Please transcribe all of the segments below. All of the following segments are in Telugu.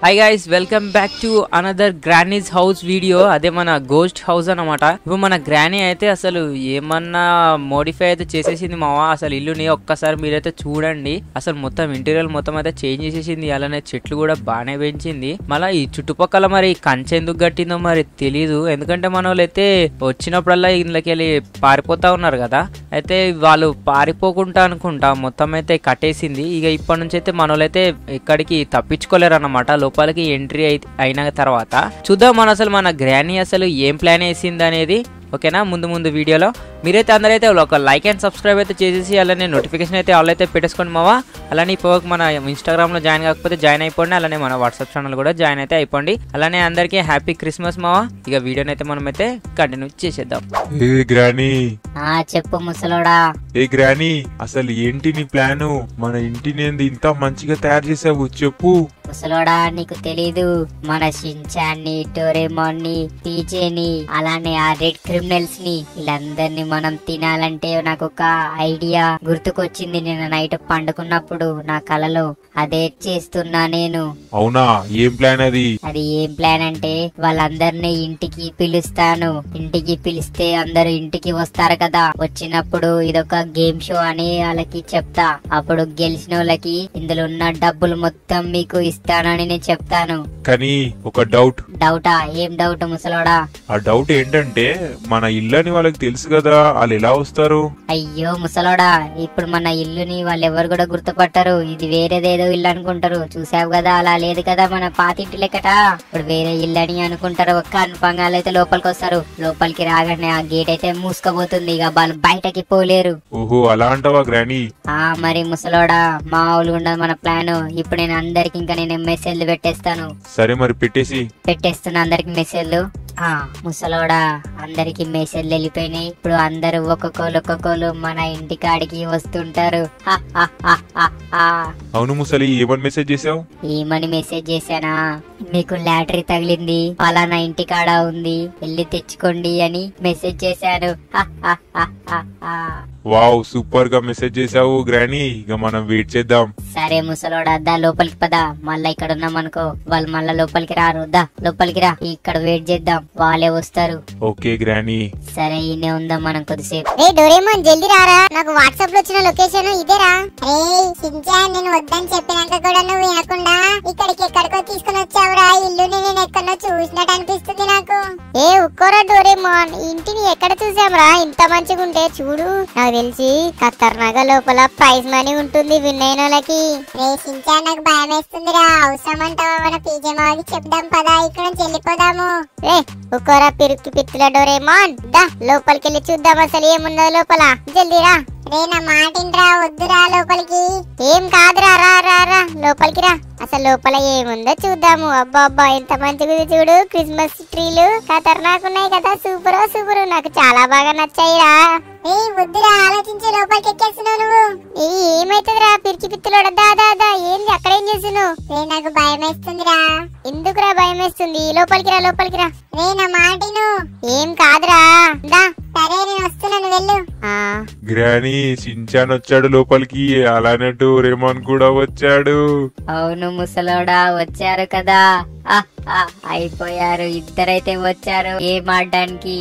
High guys welcome back to another granny's house video అదే మన గోస్ట్ హౌస్ అన్నమాట ఇప్పుడు మన గ్రానీ అయితే అసలు ఏమన్నా మోడిఫై అయితే చేసేసింది మావా అసలు ఇల్లుని ఒక్కసారి మీరైతే చూడండి అసలు మొత్తం ఇంటీరియర్ మొత్తం అయితే చేంజ్ చేసేసింది అలానే చెట్లు కూడా బాగానే పెంచింది మళ్ళీ ఈ చుట్టుపక్కల మరి కంచె ఎందుకు కట్టిందో మరి తెలీదు ఎందుకంటే మన వాళ్ళు అయితే వచ్చినప్పుడల్లా ఇంట్లోకి వెళ్ళి పారిపోతా ఉన్నారు కదా అయితే వాళ్ళు పారిపోకుండా అనుకుంటా మొత్తం అయితే కట్టేసింది ఇక ఇప్పటి నుంచి అయితే మన వాళ్ళైతే ఎక్కడికి తప్పించుకోలేరు అన్నమాట లోపలికి ఎంట్రీ అయి- అయిన తర్వాత చూద్దాం మన అసలు మన గ్రానీ అసలు ఏం ప్లాన్ వేసింది అనేది ఓకేనా ముందు ముందు వీడియోలో మీరైతే అందరైతే ఒక లైక్ అండ్ సబ్స్క్రైబ్ అయితే చేసేసి అలానే నోటిఫికేషన్ అయితే ఆల్ అయితే పెట్టేసుకోండి మావా అలానే ఇప్పుడు మన ఇన్స్టాగ్రామ్ లో జాయిన్ కాకపోతే జాయిన్ అయిపోండి అలానే మన వాట్సాప్ ఛానల్ కూడా జాయిన్ అయితే అయిపోండి అలానే అందరికీ హ్యాపీ క్రిస్మస్ మావా ఇక వీడియోని అయితే మనం అయితే కంటిన్యూ చేసేద్దాం ఏ గ్రానీ ఆ చెప్పు ముసలోడా ఏ గ్రానీ అసలు ఏంటి నీ ప్లాను మన ఇంటిని ఏంది ఇంత మంచిగా తయారు చేసావు చెప్పు ముసలోడా నీకు తెలీదు మన షించాన్ని డోరేమోన్ ని పీజేని అలానే ఆ రెడ్ క్రిమినల్స్ ని వీళ్ళందరినీ మనం తినాలంటే నాకు ఒక ఐడియా గుర్తుకొచ్చింది నేను నైట్ పండుకున్నప్పుడు నా కలలో అదే చేస్తున్నా నేను అవునా ఏం ప్లాన్ అది అది ఏం ప్లాన్ అంటే వాళ్ళందరినీ ఇంటికి పిలుస్తాను ఇంటికి పిలిస్తే అందరూ ఇంటికి వస్తారు కదా వచ్చినప్పుడు ఇదొక గేమ్ షో అని వాళ్ళకి చెప్తా అప్పుడు గెలిచిన వాళ్ళకి ఇందులో ఉన్న డబ్బులు మొత్తం మీకు ఇస్తానని నేను చెప్తాను కానీ ఒక డౌట్ డౌటా ఏం డౌట్ ముసలోడా ఆ డౌట్ ఏంటంటే మన ఇల్లని వాళ్ళకి తెలుసు కదా వాళ్ళు ఎలా వస్తారు అయ్యో ముసలోడా ఇప్పుడు మన ఇల్లుని వాళ్ళు ఎవరు కూడా గుర్తుపట్టరు ఇది వేరేదేదో ఇల్లు అనుకుంటారు చూసావు కదా అలా లేదు కదా మన పాతింటి లెక్కట ఇప్పుడు వేరే ఇల్లు అని అనుకుంటారు ఒక్క అనుపంగాలు అయితే లోపలికి వస్తారు లోపలికి రాగానే ఆ గేట్ అయితే మూసుకుపోతుంది ఇక వాళ్ళు బయటకి పోలేరు ఓహో అలా అంటావా గ్రానీ ఆ మరి ముసలోడా మామూలు ఉండదు మన ప్లాన్ ఇప్పుడు నేను అందరికి ఇంకా నేను మెసేజ్లు పెట్టేస్తాను సరే మరి పెట్టేసి పెట్టేస్తున్నా అందరికి మెసేజ్లు ఆ ముసలోడా అందరికి మెసేజ్లు వెళ్ళిపోయినాయి ఇప్పుడు అందరూ ఒక్కొక్కరు ఒక్కొక్కరు మన ఇంటి కాడికి వస్తుంటారు హ, హ, హ, హ, హ. అవును ముసలి ఏమని మెసేజ్ చేసావు ఏమని మెసేజ్ చేశానా మీకు లాటరీ తగిలింది పలానా ఇంటి కాడ ఉంది వెళ్ళి తెచ్చుకోండి అని మెసేజ్ చేశాను హ, హ, హ, హ, హ. వావ్ సూపర్ గా మెసేజ్ చేసావు గ్రానీ ఇక మనం వెయిట్ చేద్దాం సరే ముసలోడా దా లోపలికి పదా మళ్ళా ఇక్కడ ఉన్నాం అనుకో వాళ్ళు మళ్ళా లోపలికి రారు దా లోపలికి రా ఇక్కడ వెయిట్ చేద్దాం వాళ్ళే వస్తారు ఓకే గ్రానీ సరే ఈయనే ఉందాం మనం కొద్దిసేపు రే డోరేమోన్ జల్దీ రారా నాకు వాట్సాప్ లో వచ్చిన లొకేషన్ ఇదేరా రే సించాన్ నేను వద్దని చెప్పినాక కూడా నువ్వు వినకుండా ఇక్కడికి ఎక్కడికో తీసుకుని వచ్చావురా ఈ ఇల్లుని నేను ఎక్కడో చూసినట్టు అనిపిస్తుంది నాకు ఏ ఉక్కోరా డోరేమోన్ ఈ ఇంటిని ఎక్కడ చూసాంరా ఇంత మంచిగా ఉంటే చూడు నాకు తెలిసి ఖతర్నాగా లోపల ప్రైజ్ మనీ ఉంటుంది విన్ అయిన వాళ్ళకి రే సించాన్ నాకు భయం వేస్తుందిరా అవసరం అంటావా మన పీజే మాకి చెప్దాం పదా ఇక్కడ నుంచి వెళ్ళిపోదాము రే ఉక్కోరా పిరుక్కి పిత్తుల డోరేమోన్ దా లోపలికి వెళ్ళి చూద్దాం అసలు ఏమున్నదో లోపల జల్దీ రా రే నా మాటిండ్రా వద్దురా లోపలికి ఏం కాదురా రా రా రా లోపలికి రా అసలు లోపల ఏముందో చూద్దాము అబ్బా అబ్బా ఎంత మంచిగా ఉంది చూడు క్రిస్మస్ ట్రీలు ఖతర్నాక్ ఉన్నాయి కదా సూపర్ సూపర్ నాకు చాలా బాగా నచ్చాయిరా ఏ వద్దురా ఆలోచించి లోపలికి ఎక్కేస్తున్నావు నువ్వు ఏ ఏమైతుందిరా పిరికి పిత్తులోడ దా దా దా ఏంది అక్కడ ఏం చేస్తున్నావు రే నాకు భయం వేస్తుందిరా ఎందుకురా భయం వేస్తుంది లోపలికి రా లోపలికి రా రే నా మాటిను ఏం కాదురా దా సరే నేను వస్తున్నాను వెళ్ళు ఆ గ్రానీ సించాన్ వచ్చాడు లోపలికి అలానట్టు రేమాన్ కూడా వచ్చాడు అవును ముసలోడా వచ్చారు కదా ఆ, ఆ, అయిపోయారు ఇద్దరైతే వచ్చారు ఏం ఆడడానికి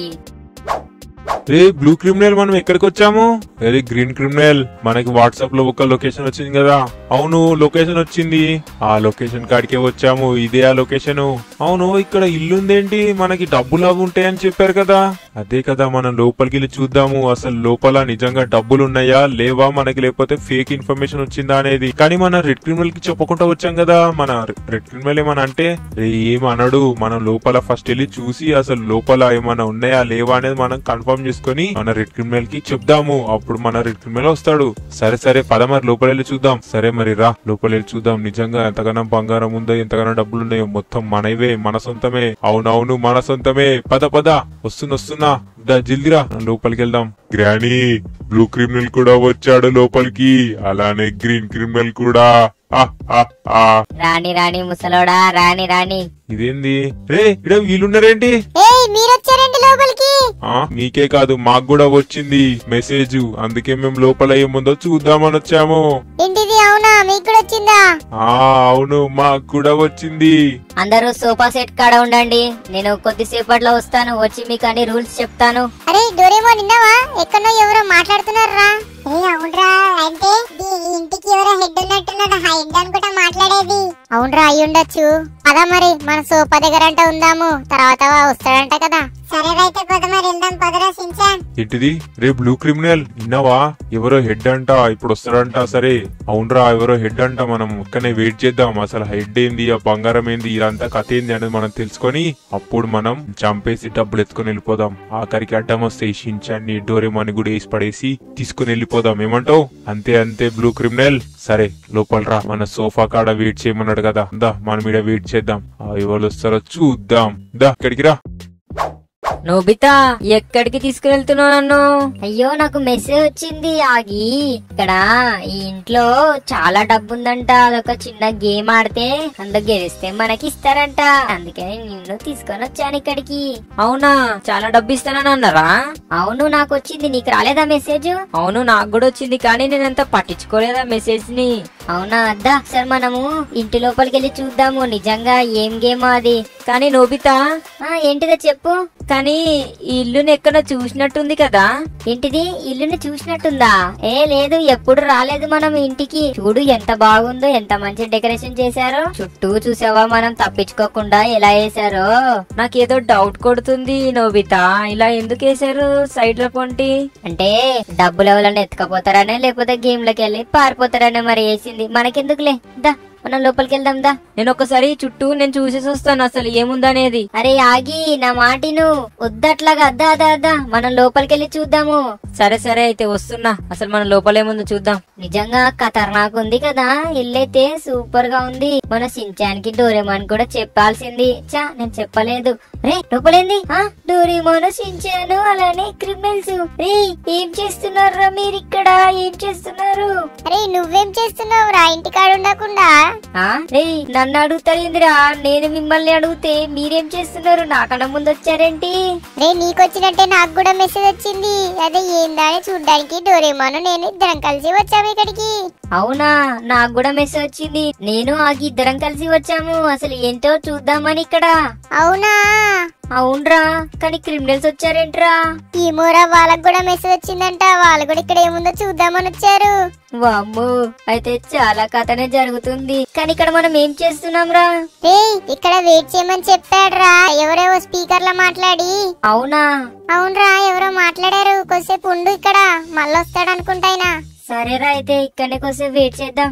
రే బ్లూ క్రిమినల్ మనం ఎక్కడికి వచ్చాము అరే గ్రీన్ క్రిమినల్ మనకి వాట్సాప్ లో ఒక లొకేషన్ వచ్చింది కదా అవును లొకేషన్ వచ్చింది ఆ లొకేషన్ కాడికే వచ్చాము ఇదే ఆ లొకేషన్ అవును ఇక్కడ ఇల్లు ఉందేంటి మనకి డబ్బులు అవి ఉంటాయని చెప్పారు కదా అదే కదా మనం లోపలికి వెళ్ళి చూద్దాము అసలు లోపల నిజంగా డబ్బులు ఉన్నాయా లేవా మనకి లేకపోతే ఫేక్ ఇన్ఫర్మేషన్ వచ్చిందా అనేది కానీ మన రెడ్ క్రిమినల్ కి చెప్పకుండా వచ్చాం కదా మన రెడ్ క్రిమినల్ ఏమన్నా అంటే "రే, ఏమనడు మనం లోపల ఫస్ట్ వెళ్ళి చూసి అసలు లోపల ఏమైనా ఉన్నాయా లేవా అనేది మనం కన్ఫర్మ్ చేసుకొని మన రెడ్ క్రిమినల్ కి చెప్దాము అప్పుడు మన రెడ్ క్రిమినల్ వస్తాడు సరే సరే పద మరి లోపల వెళ్ళి చూద్దాం సరే మరి రా లోపల వెళ్ళి చూద్దాం నిజంగా ఎంతగానో బంగారం ఉందో ఎంతగానో డబ్బులు ఉన్నాయో మొత్తం మనవే మన సొంతమే అవునవును మన సొంతమే పద పద వస్తున్నా వస్తున్నా దా జల్దిరా లోపలికి వెళ్దాం గ్రానీ బ్లూ క్రిమినల్ కూడా వచ్చాడు లోపలికి అలానే గ్రీన్ క్రిమినల్ కూడా ఆ, ఆ, ఆ. రాణి రాణి ముసలోడా రాణి రాణి ఇదేంది రే ఇక్కడ వీళ్ళున్నారేంటి ఏయ్ మీరొచ్చారండి లోపలికి ఆ మీకే కాదు మాకు కూడా వచ్చింది మెసేజ్ అందుకే మేము లోపల ఏముందో చూద్దామని వచ్చాము ఏంటిది అవునా మీకు కూడా వచ్చిందా ఆ అవును మాకు కూడా వచ్చింది అందరూ సోఫా సెట్ కాడ ఉండండి నేను కొద్దిసేపట్లో వస్తాను వచ్చి మీకు అన్ని రూల్స్ చెప్తాను అరే డోరేమో నిన్నవా ఎక్కడో ఎవరో మాట్లాడుతున్నారా ఏ అవునరా అంటే ఈ ఇంటికి ఎవరో హెడ్ ఉన్నట్టున్నాడు ఆ హెడ్ అనుకుంటా మాట్లాడేది అవునరా అయి ఉండొచ్చు అదా మరి మన సోఫా దగ్గర అంట ఉందాము తర్వాత వస్తాడంట కదా సరే అయితే పద మరి వెళ్దాం పదరా సించాన్ ఏంటిది రే బ్లూ క్రిమినల్ విన్నావా ఎవరో హెడ్ అంట ఇప్పుడు వస్తాడంట సరే అవునరా ఎవరో హెడ్ అంట మనం ఇక్కడనే వెయిట్ చేద్దాం అసలు హెడ్ ఏంది ఆ బంగారం ఏంది ఇదంతా కథ ఏంది అనేది మనం తెలుసుకొని అప్పుడు మనం చంపేసి డబ్బులు ఎత్తుకొని వెళ్ళిపోదాం ఆఖరికి అడ్డం వస్తే ఈ షించాన్ని డోరేమాని కూడా వేసి పడేసి తీసుకుని వెళ్ళిపోదాం ఏమంటావు అంతే అంతే బ్లూ క్రిమినల్ సరే లోపల రా మన సోఫా కాడ వెయిట్ చేయమన్నాడు కదా దా మనం ఈడ వెయిట్ చేద్దాం ఆ ఎవరు వస్తారో చూద్దాం దా ఇక్కడికి రా నోబితా ఎక్కడికి తీసుకువెళ్తున్నావు నన్ను అయ్యో నాకు మెసేజ్ వచ్చింది ఆగి ఇక్కడ ఈ ఇంట్లో చాలా డబ్బు ఉందంట అదొక చిన్న గేమ్ ఆడితే అందులో గెలిస్తే మనకి ఇస్తారంట అందుకని నిన్ను తీసుకొని వచ్చాను ఇక్కడికి అవునా చాలా డబ్బు ఇస్తానని అన్నారా అవును నాకు వచ్చింది నీకు రాలేదా మెసేజ్ అవును నాకు కూడా వచ్చింది కానీ నేనంత పట్టించుకోలేదా మెసేజ్ ని అవునా అద్దా సరే మనము ఇంటి లోపలికి వెళ్ళి చూద్దాము నిజంగా ఏం గేమ్ అది కానీ నోబితా ఆ, ఏంటిదో చెప్పు కానీ ఈ ఇల్లుని ఎక్కడో చూసినట్టుంది కదా ఏంటిది ఇల్లుని చూసినట్టుందా ఏ లేదు ఎప్పుడు రాలేదు మనం ఇంటికి చూడు ఎంత బాగుందో ఎంత మంచి డెకరేషన్ చేశారో చుట్టూ చూసావా మనం తప్పించుకోకుండా ఎలా వేశారో నాకేదో డౌట్ కొడుతుంది నోబితా ఇలా ఎందుకు వేశారు సైడ్ లో పొంటి అంటే డబ్బులు ఎవరైనా ఎత్తుకపోతారనే లేకపోతే గేమ్ లోకి వెళ్ళి పారిపోతారనే మరి వేసింది మనకెందుకులే దా మనం లోపలికి వెళ్దాం దా నేను ఒకసారి చుట్టూ నేను చూసేసి వస్తాను అసలు ఏముందనేది అరే ఆగి నా మాటిను వద్దట్లాగా అద్దా అద్దా అద్దా మనం లోపలికి వెళ్ళి చూద్దాము సరే సరే అయితే వస్తున్నా అసలు మనం లోపల ఏముందో చూద్దాం నిజంగా ఖతర్నాక్ ఉంది కదా ఇల్లైతే సూపర్ గా ఉంది మన సించానికి డోరేమాన్ కూడా చెప్పాల్సింది చా నేను చెప్పలేదు రే లోపలేంది ఆ డోరేమోన్ సించాను అలానే క్రిమినల్స్ రే ఏం చేస్తున్నారా మీరు ఇక్కడ ఏం చేస్తున్నారు అరే నువ్వేం చేస్తున్నావు రా ఇంటికాడ ఉండకుండా ఆ రే నన్ను అడుగుతారేందిరా నేను మిమ్మల్ని అడిగితే మీరేం చేస్తున్నారు నాకన్నా ముందు వచ్చారేంటి రే నీకొచ్చినట్టే నాకు కూడా మెసేజ్ వచ్చింది అదే ఏందా అని చూడ్డానికి డోరేమోను నేను ఇద్దరం కలిసి వచ్చాము ఇక్కడికి అవునా నాకు కూడా మెసేజ్ వచ్చింది నేను ఆగి ఇద్దరం కలిసి వచ్చాము అసలు ఏంటో చూద్దామని ఇక్కడ అవునా అవునరా కానీ క్రిమినల్స్ వచ్చారేంట్రా ఈ మూర వాళ్ళకు కూడా మెసేజ్ వచ్చిందంట వాళ్ళు కూడా ఇక్కడ ఏముందో చూద్దామని వచ్చారు వామ్మో అయితే చాలా కథనే జరుగుతుంది కానీ ఇక్కడ మనం ఏం చేస్తున్నాం రా రే ఇక్కడ వెయిట్ చేయమని చెప్పాడురా ఎవరేవో స్పీకర్ లో మాట్లాడి అవునా అవునరా ఎవరో మాట్లాడారు కొద్దిసేపు ఉండు ఇక్కడ మళ్ళీ వస్తాడు అనుకుంటాయినా సరేరా అయితే ఇక్కడే కోసం వెయిట్ చేద్దాం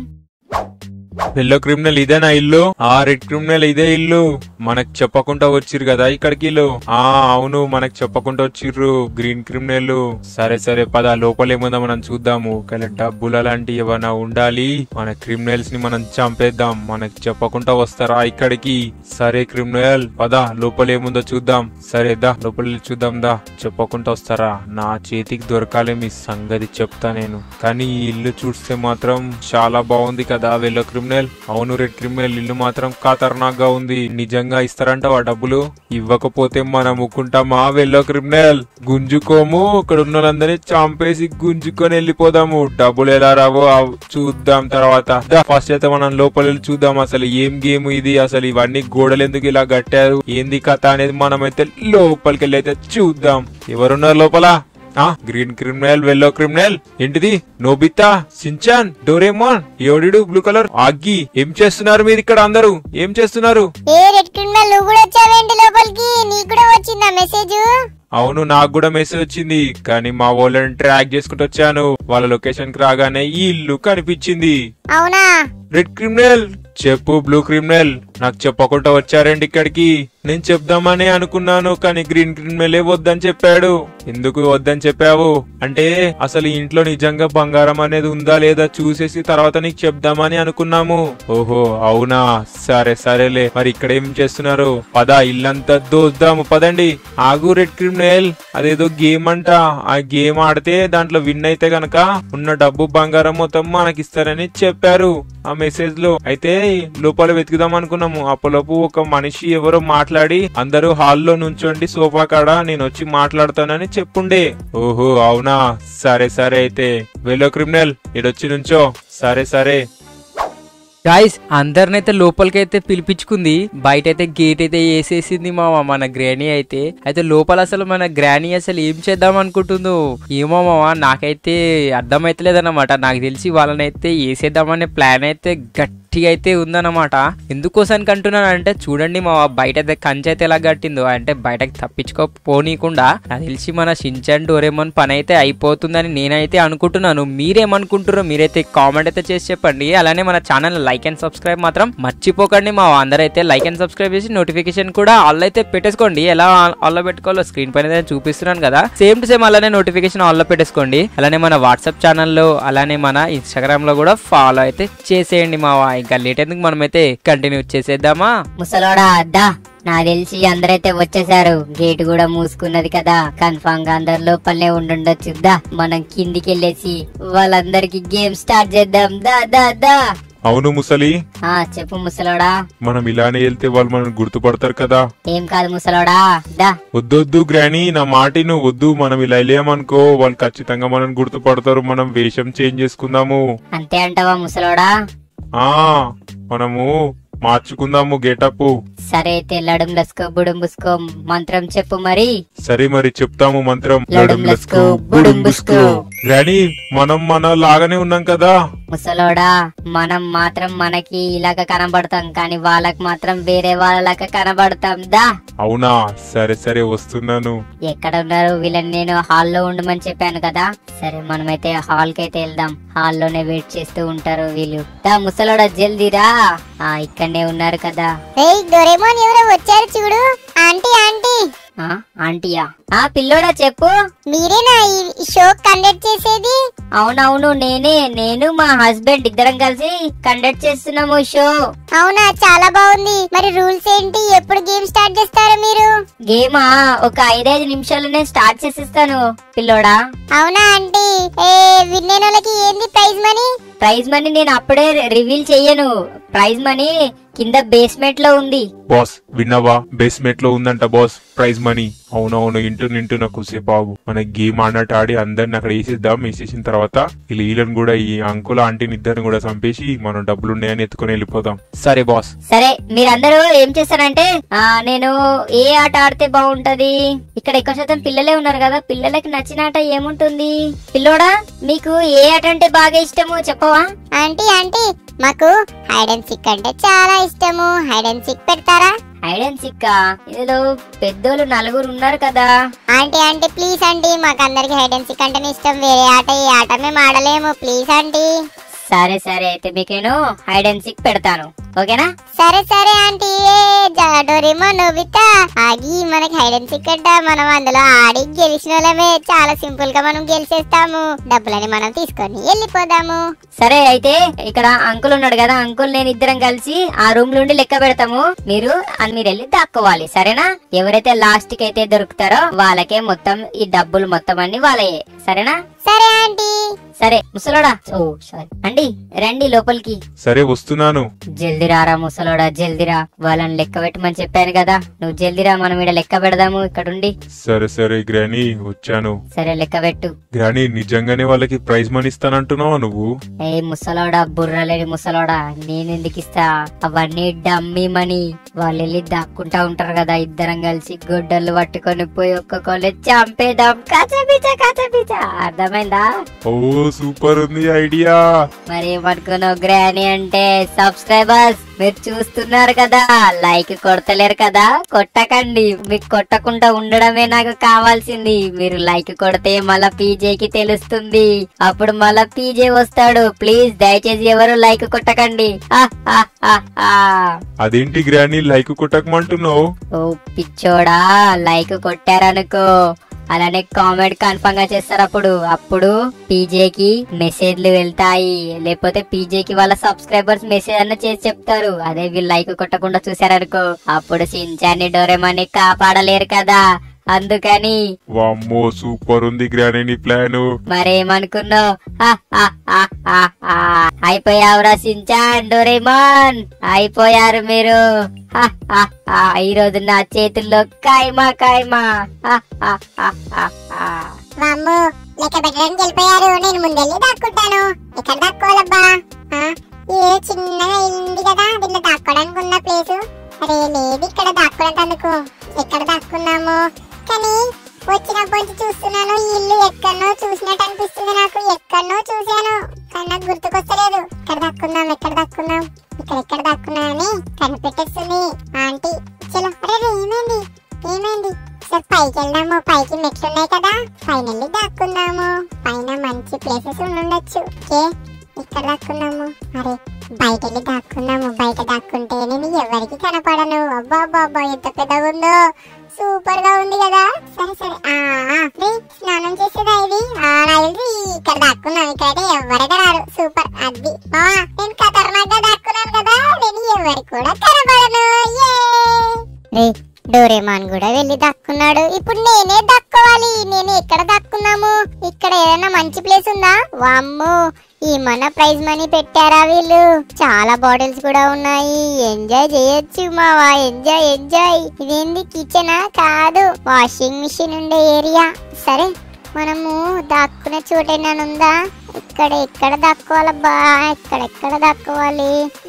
ఎల్లో క్రిమినల్ ఇదే నా ఇల్లు ఆ రెడ్ క్రిమినల్ ఇదే ఇల్లు మనకు చెప్పకుండా వచ్చిర్రు కదా ఇక్కడికి ఇల్లు ఆ అవును మనకు చెప్పకుండా వచ్చిర్రు గ్రీన్ క్రిమినల్ సరే సరే పద లోపల ఏముందో మనం చూద్దాము కానీ డబ్బులు అలాంటివి ఏమైనా ఉండాలి మన క్రిమినల్స్ ని మనం చంపేద్దాం మనకు చెప్పకుండా వస్తారా ఇక్కడికి సరే క్రిమినల్ పద లోపల ఏముందో చూద్దాం సరే దా లోపల వెళ్ళి చూద్దాం దా చెప్పకుండా వస్తారా నా చేతికి దొరకాలి మీ సంగతి చెప్తా నేను కానీ ఈ ఇల్లు చూస్తే మాత్రం చాలా బాగుంది కదా వెల్లో క్రిమినల్ అవును రెడ్ క్రిమినల్ ఇల్లు మాత్రం ఖతర్నాక్ గా ఉంది నిజంగా ఇస్తారంట ఆ డబ్బులు ఇవ్వకపోతే మనం ముక్కుంటామా వెల్లో క్రిమినల్ గుంజుకోము ఇక్కడ ఉన్న వాళ్ళందరినీ చంపేసి గుంజుకొని వెళ్ళిపోదాము డబ్బులు ఎలా రావో ఆ చూద్దాం తర్వాత ఫస్ట్ అయితే మనం లోపల వెళ్ళి చూద్దాం అసలు ఏం గేమ్ ఇది అసలు ఇవన్నీ గోడలు ఎందుకు ఇలా కట్టారు ఏంది కథ అనేది మనమైతే లోపలికి వెళ్ళి అయితే చూద్దాం ఎవరున్నారు లోపల ఆ గ్రీన్ క్రిమినల్ వెల్లో క్రిమినల్ ఏంటిది నోబితా సించాన్ డోరేమోన్ ఎవడిడు బ్లూ కలర్ ఆగ్గి ఏం చేస్తున్నారు మీరు ఇక్కడ అందరూ ఏం చేస్తున్నారు ఏ రెడ్ క్రిమినల్ నువ్వు కూడా వచ్చావేంటి లోపలికి నీకు కూడా వచ్చిందా మెసేజ్ అవును నాకు కూడా మెసేజ్ వచ్చింది కానీ మా వాళ్ళని ట్రాక్ చేసుకుంటూ వచ్చాను వాళ్ళ లొకేషన్ కి రాగానే ఈ ఇల్లు కనిపించింది అవునా రెడ్ క్రిమినల్ చెప్పు బ్లూ క్రిమినల్ నాకు చెప్పకుండా వచ్చారండి ఇక్కడికి నేను చెప్దామని అనుకున్నాను కానీ గ్రీన్ క్రిమినలే వద్దని చెప్పాడు ఎందుకు వద్దని చెప్పావు అంటే అసలు ఈ ఇంట్లో నిజంగా బంగారం అనేది ఉందా లేదా చూసేసి తర్వాత నీకు చెప్దామని అనుకున్నాము ఓహో అవునా సరే సరేలే మరి ఇక్కడ ఏం చేస్తున్నారు పద ఇల్లంతా దోద్దాము పదండి ఆగు రెడ్ క్రిమినల్ అదేదో గేమ్ అంట ఆ గేమ్ ఆడితే దాంట్లో విన్ అయితే గనక ఉన్న డబ్బు బంగారం మొత్తం మనకిస్తారని చెప్పారు ఆ మెసేజ్ లో అయితే లోపల వెతుకుదాం అనుకున్నాము అప్పలోపు ఒక మనిషి ఎవరో మాట్లాడి అందరూ హాల్లో నుంచోండి సోఫా కాడ నేను వచ్చి మాట్లాడతానని చెప్పుండే ఓహో అవునా సరే సరే అయితే వెలో క్రిమినల్ ఇడొచ్చి నుంచో సరే సరే గాయస్ అందరినైతే లోపలికైతే పిలిపించుకుంది బయట అయితే గేట్ అయితే వేసేసింది మా మన గ్రానీ అయితే అయితే లోపల అసలు మన గ్రానీ అసలు ఏం చేద్దాం అనుకుంటుందో ఏమో మామ నాకైతే అర్థమైతలేదన్నమాట నాకు తెలిసి వాళ్ళనైతే వేసేద్దామనే ప్లాన్ అయితే గట్టిగా అయితే ఉందన్నమాట ఎందుకోసానికి అంటున్నానంటే చూడండి మా బయట అయితే కంచె అయితే ఎలా కట్టిందో అంటే బయటకి తప్పించుకోపోనీకుండా నాకు తెలిసి మన షించన్ డోరేమోన్ పని అయితే అయిపోతుందని నేనైతే అనుకుంటున్నాను మీరేమనుకుంటారో మీరైతే కామెంట్ అయితే చేసి చెప్పండి అలానే మన ఛానల్ లైక్ అండ్ సబ్స్క్రైబ్ మాత్రం మర్చిపోకండి మా అందరైతే లైక్ అండ్ సబ్స్క్రైబ్ చేసి నోటిఫికేషన్ కూడా ఆల్ అయితే పెట్టేసుకోండి ఎలా ఆల్లో పెట్టుకోవాలో స్క్రీన్ పైన అయితే చూపిస్తున్నాను కదా సేమ్ టు సేమ్ అలానే నోటిఫికేషన్ ఆల్లో పెట్టేసుకోండి అలానే మన వాట్సాప్ ఛానల్లో అలానే మన ఇన్స్టాగ్రామ్ లో కూడా ఫాలో అయితే చేసేయండి మా ఇంకా లేట్ ఎందుకు మనమైతే కంటిన్యూ చేసేద్దామా ముసలోడా అద్దా నాకు తెలిసి అందరైతే వచ్చేసారు గేట్ కూడా మూసుకున్నది కదా కన్ఫామ్ గా అందరు లోపలనే ఉండుండొచ్చు దా మనం కిందికి వెళ్ళేసి వాళ్ళందరికి గేమ్ స్టార్ట్ చేద్దాం దా దా దా అవును ముసలి ఆ చెప్పు ముసలోడా మనం ఇలానే వెళ్తే వాళ్ళు మనం గుర్తుపడతారు కదా ఏం కాదు ముసలోడా దా వద్దొద్దు గ్రాని నా మాటిను వద్దు మనం ఇలా వెళ్ళామనుకో వాళ్ళు ఖచ్చితంగా మనం గుర్తుపడతారు మనం వేషం చేంజ్ చేసుకుందాము అంతే అంటావా ముసలోడా ఆ మనము మార్చుకుందాము గేటప్ సరే అయితే లడుం లస్కో బుడుం బుస్కో మంత్రం చెప్పు మరి సరే మరి చెప్తాము మంత్రం లడుం లస్కో బుడుం బుస్కో గ్రాని మనం మన లాగానే ఉన్నాం కదా ముసలోడా మనం మాత్రం మనకి ఇలాగ కనబడతాం కానీ వాళ్ళకి మాత్రం వేరే వాళ్ళలాగా కనబడతాం దా అవునా సరే సరే వస్తున్నాను ఎక్కడ ఉన్నారు వీళ్ళని నేను హాల్లో ఉండమని చెప్పాను కదా సరే మనమైతే హాల్ కి అయితే వెళ్దాం హాల్లోనే వెయిట్ చేస్తూ ఉంటారు వీళ్ళు దా ముసలోడా జల్దీరా ఆ ఇక్కడనే ఉన్నారు కదా ఏయ్ డోరేమోన్ ఎవరో వచ్చారు చూడు ఆంటీ ఆంటీ ఆ ఆంటీయా ఆ పిల్లోడా చెప్పు మీరేనా ఈ షో కండక్ట్ చేసేది అవునవును నేనే నేను మా హస్బెండ్ ఇద్దరం కలిసి కండక్ట్ చేస్తున్నాము షో అవునా చాలా బాగుంది మరి రూల్స్ ఏంటి ఎప్పుడు గేమ్ స్టార్ట్ చేస్తారు మీరు గేమా ఒక ఐదైదు నిమిషాలనే స్టార్ట్ చేసిస్తాను పిల్లోడా అవునా ఆంటీ ఏ విన్నే వాళ్ళకి ఏంది ప్రైజ్ మనీ ప్రైజ్ మనీ నేను అప్పుడే రివీల్ చెయ్యను ప్రైజ్ మనీ కింద బేస్మెంట్ లో ఉంది బాస్ విన్నావా బేస్మెంట్ లో ఉందంట బాస్ ప్రైజ్ మనీ అవునవును ఇంటూ నింటూ నాకు సేపు ఆగు మన గేమ్ ఆడినట్టు ఆడి అందరిని అక్కడ వేసేద్దాం వేసేసిన తర్వాత వీళ్ళు వీళ్ళని కూడా ఈ అంకుల ఆంటీని ఇద్దరిని కూడా చంపేసి మనం డబ్బులు ఉన్నాయని ఎత్తుకొని వెళ్ళిపోదాం సరే బాస్ సరే మీరందరూ ఏం చేస్తారంటే ఆ నేను ఏ ఆట ఆడితే బాగుంటది ఇక్కడ ఎక్కువ శాతం పిల్లలే ఉన్నారు కదా పిల్లలకి నచ్చిన ఆట ఏముంటుంది పిల్లోడా మీకు ఏ ఆట అంటే బాగా ఇష్టము చెప్పవా ఆంటీ ఆంటీ మాకు హైడ్ అండ్ సిక్ అంటే చాలా ఇష్టము హైడ్ అండ్ సిక్ పెడతారా హైడ్ అండ్ సిక్క ఇందులో పెద్దోళ్ళు నలుగురు ఉన్నారు కదా ఆంటీ ఆంటీ ప్లీజ్ ఆంటీ మాకు అందరికి హైడ్ అండ్ సిక్ అంటేనే ఇష్టం వేరే ఆట ఈ ఆట మేము ఆడలేము ప్లీజ్ ఆంటీ సరే సరే అయితే మీకు నేను హైడ్ అండ్ సిక్ పెడతాను ఓకేనా సరే సరే ఆంటీ ఏ డోరేమో నోబితా ఆగి మనకి హైడ్ అండ్ సిక్ అంట మనం అందులో ఆడి గెలిచిన వాళ్ళమే చాలా సింపుల్ గా మనం గెలిచేస్తాము డబ్బులని మనం తీసుకొని వెళ్ళిపోదాము సరే అయితే ఇక్కడ అంకుల్ ఉన్నాడు కదా అంకుల్ నేను ఇద్దరం కలిసి ఆ రూమ్ నుండి లెక్క పెడతాము మీరు అని మీరు వెళ్ళి దాక్కోవాలి సరేనా ఎవరైతే లాస్ట్ కి అయితే దొరుకుతారో వాళ్ళకే మొత్తం ఈ డబ్బులు మొత్తం అన్ని వాళ్ళయే సరేనా సరే ఆంటీ సరే ముసలోడా ఓ సారీ అండి రండి లోపలికి సరే వస్తున్నాను జల్దీ రారా ముసలోడా జల్దిరా వాళ్ళని లెక్క పెట్టమని చెప్పాను కదా నువ్వు జల్దిరా మనం ఇక్కడ లెక్క పెడదాము ఇక్కడుండి సరే సరే గ్రాని వచ్చాను సరే లెక్క పెట్టు గ్రాని నిజంగానే వాళ్ళకి ప్రైజ్ మనీ ఇస్తానంటున్నావా నువ్వు ఏ ముసలోడా బుర్రలేని ముసలోడా నేను ఎందుకు ఇస్తా అవన్నీ డమ్మీ మనీ వాళ్ళు వెళ్ళి దాక్కుంటా ఉంటారు కదా ఇద్దరం కలిసి గొడ్డలు పట్టుకొని పోయి ఒక్కొక్కళ్ళు చంపేద్దాం కచపిచ కచపిచ అర్థమైందా ఓ సూపర్ ఉంది ఐడియా మరి ఏమనుకున్నావు గ్రాని అంటే సబ్స్క్రైబర్స్ మీరు చూస్తున్నారు కదా లైక్ కొడతలేరు కదా కొట్టకండి మీకు కొట్టకుండా ఉండడమే నాకు కావాల్సింది మీరు లైక్ కొడితే మళ్ళా పీజేకి తెలుస్తుంది అప్పుడు మళ్ళా పీజే వస్తాడు ప్లీజ్ దయచేసి ఎవరు లైక్ కొట్టకండి ఆ, ఆ, ఆ, ఆ. అదేంటి గ్రాని లైక్ కొట్టకమంటున్నావు ఓ పిచ్చోడా లైక్ కొట్టారనుకో అలానే కామెంట్ కన్ఫర్మ్ గా చేస్తారు అప్పుడు అప్పుడు పీజేకి మెసేజ్లు వెళ్తాయి లేకపోతే పీజేకి వాళ్ళ సబ్స్క్రైబర్స్ మెసేజ్ అన్న చేసి చెప్తారు అదే వీళ్ళు లైక్ కొట్టకుండా చూసారనుకో అప్పుడు సించాన్ని డోరేమాన్ని కాపాడలేరు కదా అందుకని వామ్మో సూపర్ ఉంది గ్రాని నీ ప్లాన్ మరేమనుకున్నావు హా, హా, హా, హా, హా. అయిపోయావురా సించాన్ డోరేమాన్ అయిపోయారు మీరు హా, హా, హా. ఈ రోజు నా చేతుల్లో కాయమా కాయమా హా, హా, హా, హా, హా. వామ్మో లెక్క పెట్టడానికి వెళ్ళిపోయారు నేను ముందెళ్ళి దాక్కుంటాను ఎక్కడ దాక్కోవాలబ్బా ఆ, ఏదో చిన్నగా ఉంది కదా దీంట్లో దాక్కోడానికి ఉన్న ప్లేసు అరే లేదు ఇక్కడ దాక్కోవడానికి ఎక్కడ దాక్కున్నాము కానీ వచ్చినప్పటి నుంచి చూస్తున్నాను ఈ ఇల్లు ఎక్కడనో చూసినట్టు అనిపిస్తుంది నాకు ఎక్కడనో చూశాను కానీ నాకు గుర్తుకొస్తలేదు ఎక్కడ దాక్కుందాం ఎక్కడ దాక్కుందాం ఇక్కడ ఎక్కడ దాక్కున్నా అని కనిపెట్టేస్తుంది ఆంటీ చలో అరే రే, ఏమైంది ఏమైంది సార్ పైకి వెళ్దాము పైకి మెట్లు ఉన్నాయి కదా పైన వెళ్ళి దాక్కుందాము పైన మంచి ప్లేసెస్ ఉండొచ్చు ఓకే ఇక్కడ దాక్కుందాము అరే బయట వెళ్ళి దాక్కుందాము బయట దాక్కుంటే నేను ఎవరికి కనపడను అబ్బా అబ్బా అబ్బా ఎంత పెద్దగా ఉందో సూపర్ గా ఉంది కదా సరే సరే ఆ ఆ, రే, స్నానం చేసేదా ఇది ఆ నాకు తెలిసి ఇక్కడ దాక్కున్నాను ఇక్కడైతే ఎవరైతే రారు సూపర్ అది మావా నేను ఖతర్నాక్ గా దాక్కున్నాను కదా నేను ఎవరికి కూడా కనపడను రే డోరేమాన్ కూడా వెళ్ళి దక్కున్నాడు ఇప్పుడు నేనే దక్కోవాలి నేను ఎక్కడ దక్కున్నాము ఇక్కడ ఏదైనా మంచి ప్లేస్ ఉందా వామ్మో ఈ మన ప్రైజ్ మనీ పెట్టారా వీళ్ళు చాలా బాటిల్స్ కూడా ఉన్నాయి ఎంజాయ్ చేయొచ్చు మావా ఎంజాయ్ ఎంజాయ్ ఇదేంది కిచెనా కాదు వాషింగ్ మిషన్ ఉండే ఏరియా సరే మనము దాక్కునే చోటైనా ఉందా ఇక్కడ ఎక్కడ దాక్కోవాలబ్బా ఇక్కడ ఎక్కడ దాక్కోవాలి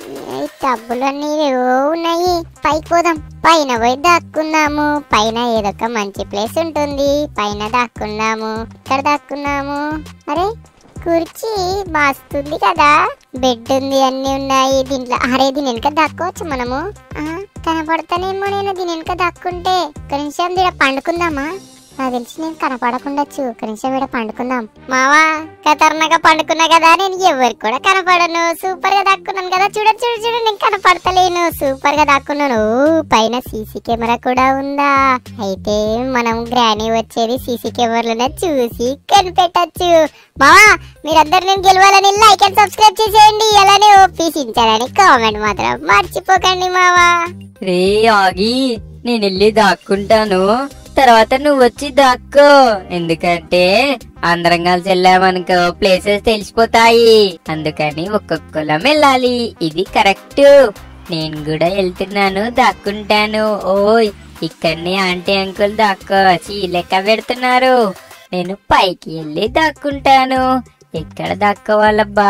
ఈ టబ్బులన్నీ ఏవో ఉన్నాయి పైకి పోదాం పైన పోయి దాక్కుందాము పైన ఏదో ఒక మంచి ప్లేస్ ఉంటుంది పైన దాక్కుందాము ఇక్కడ దాక్కుందాము అరే కుర్చీ మాస్తుంది కదా బెడ్ ఉంది అన్ని ఉన్నాయి దీంట్లో అరే దీని వెనక దాక్కోవచ్చు మనము ఆ, కనపడతానేమో నేను దీని వెనక దాక్కుంటే ఒక నిమిషం దీడ పండుకుందామా నాకు తెలిసి నేను కనపడకుండొచ్చు ఒక నిమిషం ఈడ పండుకుందాం మావా ఖతర్నాగా పండుకున్నా కదా నేను ఎవరికి కూడా కనపడను సూపర్ గా దాక్కున్నాను కదా చూడండి చూడు చూడు నేను కనపడతలేను సూపర్ గా దాక్కున్నాను ఓ, పైన సీసీ కెమెరా కూడా ఉందా అయితే మనం గ్రానీ వచ్చేది సీసీ కెమెరాలోనే చూసి కనిపెట్టచ్చు మావా మీరందరూ నేను గెలవాలని లైక్ అండ్ సబ్స్క్రైబ్ చేసేయండి అలానే ఒప్పించాలని కామెంట్ మాత్రం మర్చిపోకండి మావా రే ఆగి నేను వెళ్ళి దాక్కుంటాను తర్వాత నువ్వు వచ్చి దాక్కో ఎందుకంటే అందరం కలిసి వెళ్ళామనుకో ప్లేసెస్ తెలిసిపోతాయి అందుకని ఒక్కొక్కలం వెళ్ళాలి ఇది కరెక్ట్ నేను కూడా వెళ్తున్నాను దాక్కుంటాను ఓయ్ ఇక్కడనే ఆంటీ అంకుల్ దాక్కో లెక్క పెడుతున్నారు నేను పైకి వెళ్ళి దాక్కుంటాను ఎక్కడ దాక్కోవాలబ్బా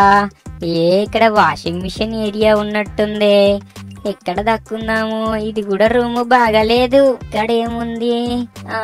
ఏ ఇక్కడ వాషింగ్ మిషన్ ఏరియా ఉన్నట్టుంది ఎక్కడ దక్కుందాము ఇది కూడా రూమ్ బాగాలేదు ఇక్కడ ఏముంది ఆ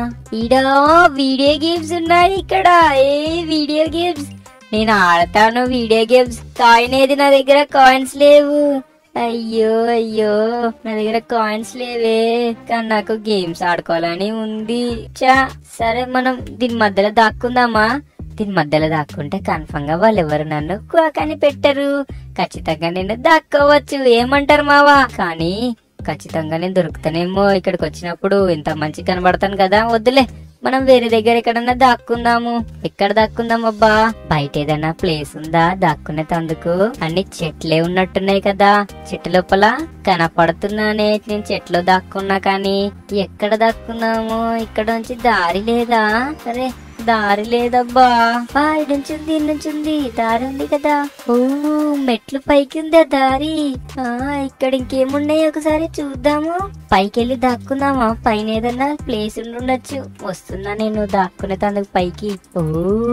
ఈడ వీడియో గేమ్స్ ఉన్నాయి ఇక్కడ ఏ వీడియో గేమ్స్ నేను ఆడతాను వీడియో గేమ్స్ కాయిన్ ఏది నా దగ్గర కాయిన్స్ లేవు అయ్యో అయ్యో నా దగ్గర కాయిన్స్ లేవే కానీ నాకు గేమ్స్ ఆడుకోవాలని ఉంది చా సరే మనం దీని మధ్యలో దాక్కుందామా దీని మధ్యలో దాక్కుంటే కన్ఫర్మ్ గా వాళ్ళు ఎవరు నన్ను అని పెట్టరు ఖచ్చితంగా నేను దాక్కోవచ్చు ఏమంటారు మావా కానీ ఖచ్చితంగా నేను దొరుకుతానేమో ఇక్కడికి వచ్చినప్పుడు ఇంత మంచి కనబడతాను కదా వద్దులే మనం వేరే దగ్గర ఎక్కడన్నా దాక్కుందాము ఎక్కడ దాక్కుందాం అబ్బా బయట ఏదైనా ప్లేస్ ఉందా దాక్కునే తందుకు అన్ని చెట్లే ఉన్నట్టున్నాయి కదా చెట్టు లోపల కనపడుతున్నానే నేను చెట్లో దాక్కున్నా కానీ ఎక్కడ దాక్కుందాము ఇక్కడ నుంచి దారి లేదా అరే దారి లేదబ్బా ఆ, ఇటు నుంచి ఉంది ఇటు నుంచి ఉంది దారి ఉంది కదా ఓ మెట్లు పైకి ఉందా దారి ఆ ఇక్కడ ఇంకేమున్నాయి ఒకసారి చూద్దాము పైకి వెళ్ళి దాక్కుందామా పైన ఏదన్నా ప్లేస్ ఉండి ఉండొచ్చు వస్తున్నా నేను దాక్కునే తందుకు పైకి ఓ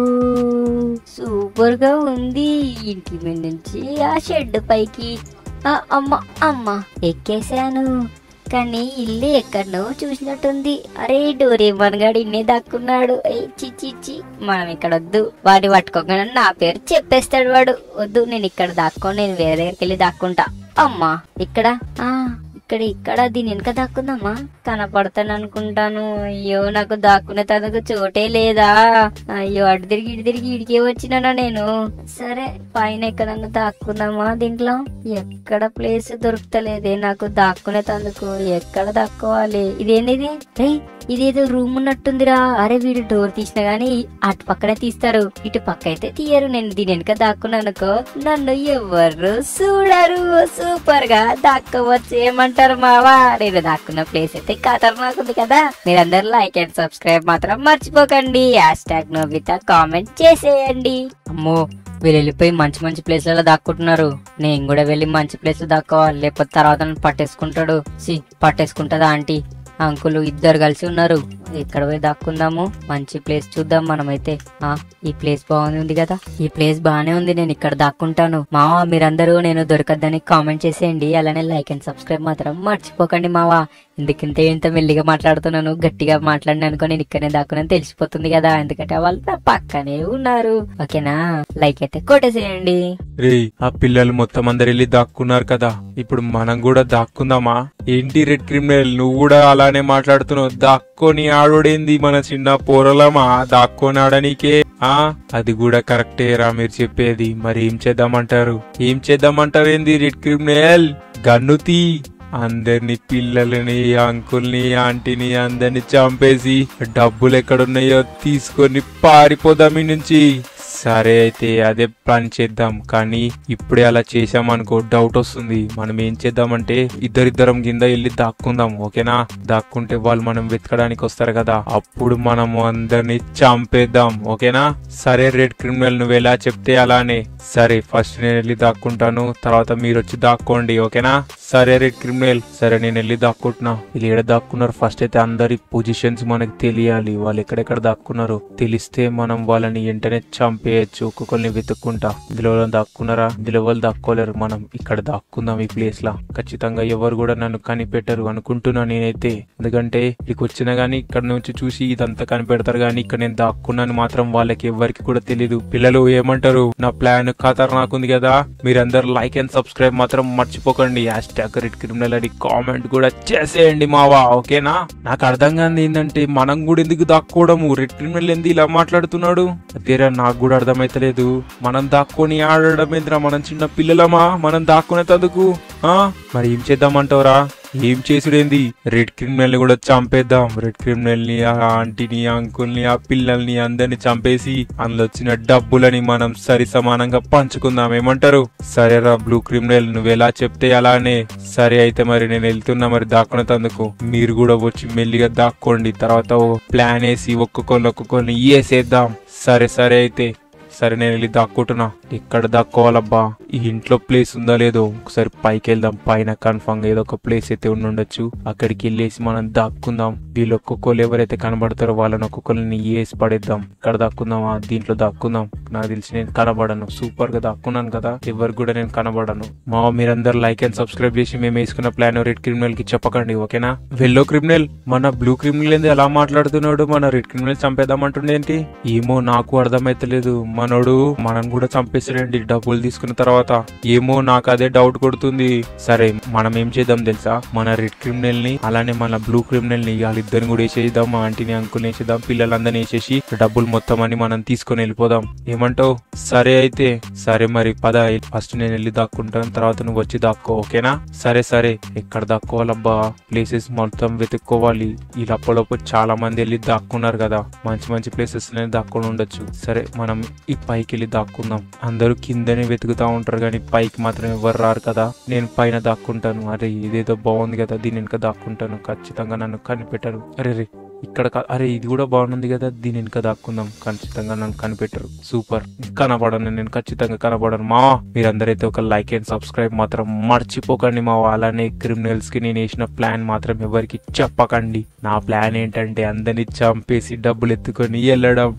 సూపర్ గా ఉంది ఇంటి మీద నుంచి ఆ షెడ్ పైకి ఆ, అమ్మ అమ్మ ఎక్కేసాను కానీ ఇల్లు ఎక్కడనో చూసినట్టుంది అరే డోరేమన్ గాడు ఇన్నే దాక్కున్నాడు ఏయ్, చి చి చి మనం ఇక్కడ వద్దు వాడిని పట్టుకోకుండా నా పేరు చెప్పేస్తాడు వాడు వద్దు నేను ఇక్కడ దాక్కో నేను వేరే దగ్గరికి వెళ్ళి దాక్కుంటా అమ్మా ఇక్కడ ఆ ఇక్కడ ఇక్కడ దీని వెనక దాక్కుందామా కనపడతాను అనుకుంటాను అయ్యో నాకు దాక్కునే తనకు చోటే లేదా అయ్యో అటు తిరిగి ఇటు తిరిగి ఇడికే వచ్చినానా నేను సరే పైన ఎక్కడన్నా దాక్కుందామా దీంట్లో ఎక్కడ ప్లేస్ దొరుకుతలేదే నాకు దాక్కునే తందుకు ఎక్కడ దాక్కోవాలి ఇదేంటిది రేయ్ ఇదేదో రూమ్ ఉన్నట్టుందిరా అరే వీడు డోర్ తీసినా గానీ అటు పక్కనే తీస్తారు ఇటు పక్క అయితే తీయరు నేను దీని వెనక దాక్కున్నానుకో నన్ను ఎవరు చూడరు సూపర్ గా దాక్కోవచ్చు ఏమంటారు మావా నేను దాక్కున్న ప్లేస్ అయితే ఖతర్నాక్ ఉంది కదా మీరందరూ లైక్ అండ్ సబ్స్క్రైబ్ మాత్రం మర్చిపోకండి హ్యాష్ ట్యాగ్ నోబితా కామెంట్ చేసేయండి అమ్మో వీళ్ళు వెళ్ళిపోయి మంచి మంచి ప్లేస్లలో దాక్కుంటున్నారు నేను కూడా వెళ్ళి మంచి ప్లేస్ దాక్కోవాలి లేకపోతే తర్వాత నన్ను పట్టేసుకుంటాడు సి పట్టేసుకుంటదా ఆంటీ అంకుల్ ఇద్దరు కలిసి ఉన్నారు ఇక్కడ పోయి దాక్కుందాము మంచి ప్లేస్ చూద్దాం మనమైతే ఆ ఈ ప్లేస్ బాగుంది ఉంది కదా ఈ ప్లేస్ బాగానే ఉంది నేను ఇక్కడ దాక్కుంటాను మావా మీరందరూ నేను దొరకద్దని కామెంట్ చేసేయండి అలానే లైక్ అండ్ సబ్స్క్రైబ్ మాత్రం మర్చిపోకండి మావా ఎందుకంత ఇంత మెల్లిగా మాట్లాడుతున్నాను గట్టిగా మాట్లాడిన అనుకో నేను ఇక్కడనే దాక్కునని తెలిసిపోతుంది కదా ఎందుకంటే వాళ్ళు నా పక్కనే ఉన్నారు ఓకేనా లైక్ అయితే కొట్టేసేయండి రే ఆ పిల్లలు మొత్తం అందరు వెళ్ళి దాక్కున్నారు కదా ఇప్పుడు మనం కూడా దాక్కుందామా ఏంటి రెడ్ క్రిమినల్ నువ్వు కూడా అలానే మాట్లాడుతున్నావు దాక్కొని ఆడోడేంది మన చిన్న పోరలమా దాక్కొని ఆడనీకే ఆ అది కూడా కరెక్టే రా మీరు చెప్పేది మరి ఏం చేద్దామంటారు ఏం చేద్దామంటారు ఏంది రెడ్ క్రిమినల్ గన్నుతీ అందరిని పిల్లలని అంకుల్ని ఆంటీని అందరిని చంపేసి డబ్బులు ఎక్కడున్నాయో తీసుకొని పారిపోదాం ఈ నుంచి సరే అయితే అదే ప్లాన్ చేద్దాం కానీ ఇప్పుడే అలా చేసామనుకో డౌట్ వస్తుంది మనం ఏం చేద్దామంటే ఇద్దరిద్దరం కింద వెళ్ళి దాక్కుందాం ఓకేనా దాక్కుంటే వాళ్ళు మనం వెతకడానికి వస్తారు కదా అప్పుడు మనం అందరిని చంపేద్దాం ఓకేనా సరే రెడ్ క్రిమినల్ నువ్వు ఎలా చెప్తే అలానే సరే ఫస్ట్ నేను వెళ్ళి దాక్కుంటాను తర్వాత మీరు వచ్చి దాక్కోండి ఓకేనా సరే రెడ్ క్రిమినల్ సరే నేను వెళ్ళి దాక్కుంటున్నా వీళ్ళు ఎక్కడ దాక్కున్నారు ఫస్ట్ అయితే అందరి పొజిషన్స్ మనకి తెలియాలి వాళ్ళు ఎక్కడెక్కడ దాక్కున్నారు తెలిస్తే మనం వాళ్ళని వెంటనే చంపేయచ్చు ఒక్కొక్కరిని వెతుక్కుంటా ఇందులో ఎవరైనా దాక్కున్నారా ఇందులో వాళ్ళు దాక్కోలేరు మనం ఇక్కడ దాక్కుందాం ఈ ప్లేస్ లా ఖచ్చితంగా ఎవరు కూడా నన్ను కనిపెట్టరు అనుకుంటున్నా నేనైతే ఎందుకంటే ఇక్కడికి వచ్చినా గానీ ఇక్కడ నుంచి చూసి ఇదంతా కనిపెడతారు గానీ ఇక్కడ నేను దాక్కున్నాను మాత్రం వాళ్ళకి ఎవరికి కూడా తెలియదు పిల్లలు ఏమంటారు నా ప్లాన్ ఖతర్నాక్ ఉంది కదా మీరందరూ లైక్ అండ్ సబ్స్క్రైబ్ మాత్రం మర్చిపోకండి హ్యాష్ ట్యాగ్ రెడ్ క్రిమినల్ అని కామెంట్ కూడా చేసేయండి మావా ఓకేనా నాకు అర్థం కాదు ఏంటంటే మనం కూడా ఎందుకు దాక్కోవడము రెడ్ క్రిమినల్ ఎందుకు ఇలా మాట్లాడుతున్నాడు అదేరా నాకు కూడా అర్థమైతలేదు మనం దాక్కొని ఆడడం ఏంద్రా మనం చిన్న పిల్లలమా మనం దాక్కునే తదుకు ఆ మరి ఏం చేద్దామంటావురా ఏం చేసుడేంది రెడ్ క్రిమినల్ ని కూడా చంపేద్దాం రెడ్ క్రిమినల్ ని ఆ ఆంటీని ఆ అంకుల్ ని ఆ పిల్లల్ని అందరిని చంపేసి అందులో వచ్చిన డబ్బులని మనం సరి సమానంగా పంచుకుందాం ఏమంటారు సరేరా బ్లూ క్రిమినల్ నువ్వు ఎలా చెప్తే అలానే సరే అయితే మరి నేను వెళ్తున్నా మరి దాక్కునేందుకు మీరు కూడా వచ్చి మెల్లిగా దాక్కోండి తర్వాత ఓ ప్లాన్ వేసి ఒక్కొక్కరిని ఒక్కొక్కరిని వేసేద్దాం సరే సరే అయితే సరే నేను వెళ్ళి దాక్కుంటున్నా ఎక్కడ దాక్కోవాలబ్బా ఈ ఇంట్లో ప్లేస్ ఉందా లేదో ఒకసారి పైకి వెళ్దాం పైన కన్ఫామ్ గా ఏదో ఒక ప్లేస్ అయితే ఉండి ఉండొచ్చు అక్కడికి వెళ్ళేసి మనం దాక్కుందాం వీళ్ళు ఒక్కొక్కరు ఎవరైతే కనబడతారో వాళ్ళని ఒక్కొక్కరిని వేసి పడేద్దాం ఇక్కడ దాక్కుందామా దీంట్లో దాక్కుందాం నాకు తెలిసి నేను కనబడను సూపర్ గా దాక్కున్నాను కదా ఎవరికి కూడా నేను కనబడను మా మీరందరూ లైక్ అండ్ సబ్స్క్రైబ్ చేసి మేము వేసుకున్న ప్లాన్ రెడ్ క్రిమినల్ కి చెప్పకండి ఓకేనా వెల్లో క్రిమినల్ మన బ్లూ క్రిమినల్ ఏంది ఎలా మాట్లాడుతున్నాడు మన రెడ్ క్రిమినల్ చంపేద్దామంటుండే ఏంటి ఏమో నాకు అర్థమైతలేదు మనోడు మనం కూడా చంపేసాడండి డబ్బులు తీసుకున్న తర్వాత ఏమో నాకు అదే డౌట్ కొడుతుంది సరే మనం ఏం చేద్దాం తెలుసా మన రెడ్ క్రిమినల్ ని అలానే మన బ్లూ క్రిమినల్ ని వాళ్ళిద్దరిని కూడా వేసేద్దాం మా ఆంటీని అంకుల్ని వేసేద్దాం పిల్లలందరినీ వేసేసి డబ్బులు మొత్తం అని మనం తీసుకొని వెళ్ళిపోదాం ఏమంటావు సరే అయితే సరే మరి పద ఫస్ట్ నేను వెళ్ళి దాక్కుంటాను తర్వాత నువ్వు వచ్చి దాక్కో ఓకేనా సరే సరే ఎక్కడ దాక్కోవాలబ్బా ప్లేసెస్ మొత్తం వెతుక్కోవాలి ఈ లప్పలోపు చాలా మంది వెళ్ళి దాక్కున్నారు కదా మంచి మంచి ప్లేసెస్ దాక్కుని ఉండొచ్చు సరే మనం ఈ పైకి వెళ్ళి దాక్కుందాం అందరూ కిందనే వెతుకుతా ఉంటారు కానీ పైకి మాత్రం ఎవరు రారు కదా నేను పైన దాక్కుంటాను అరే ఇదేదో బాగుంది కదా దీని వెనుక దాక్కుంటాను ఖచ్చితంగా నన్ను కనిపెట్టరు అరే రే ఇక్కడ కా- అరే ఇది కూడా బాగుంది కదా దీని వెనుక దాక్కుందాం ఖచ్చితంగా నన్ను కనిపెట్టరు సూపర్ కనబడను నేను ఖచ్చితంగా కనబడను మా మీరందరైతే ఒక లైక్ అండ్ సబ్స్క్రైబ్ మాత్రం మర్చిపోకండి మా అలానే క్రిమినల్స్ కి నేను వేసిన ప్లాన్ మాత్రం ఎవరికి చెప్పకండి నా ప్లాన్ ఏంటంటే అందరిని చంపేసి డబ్బులు ఎత్తుకొని వెళ్ళడం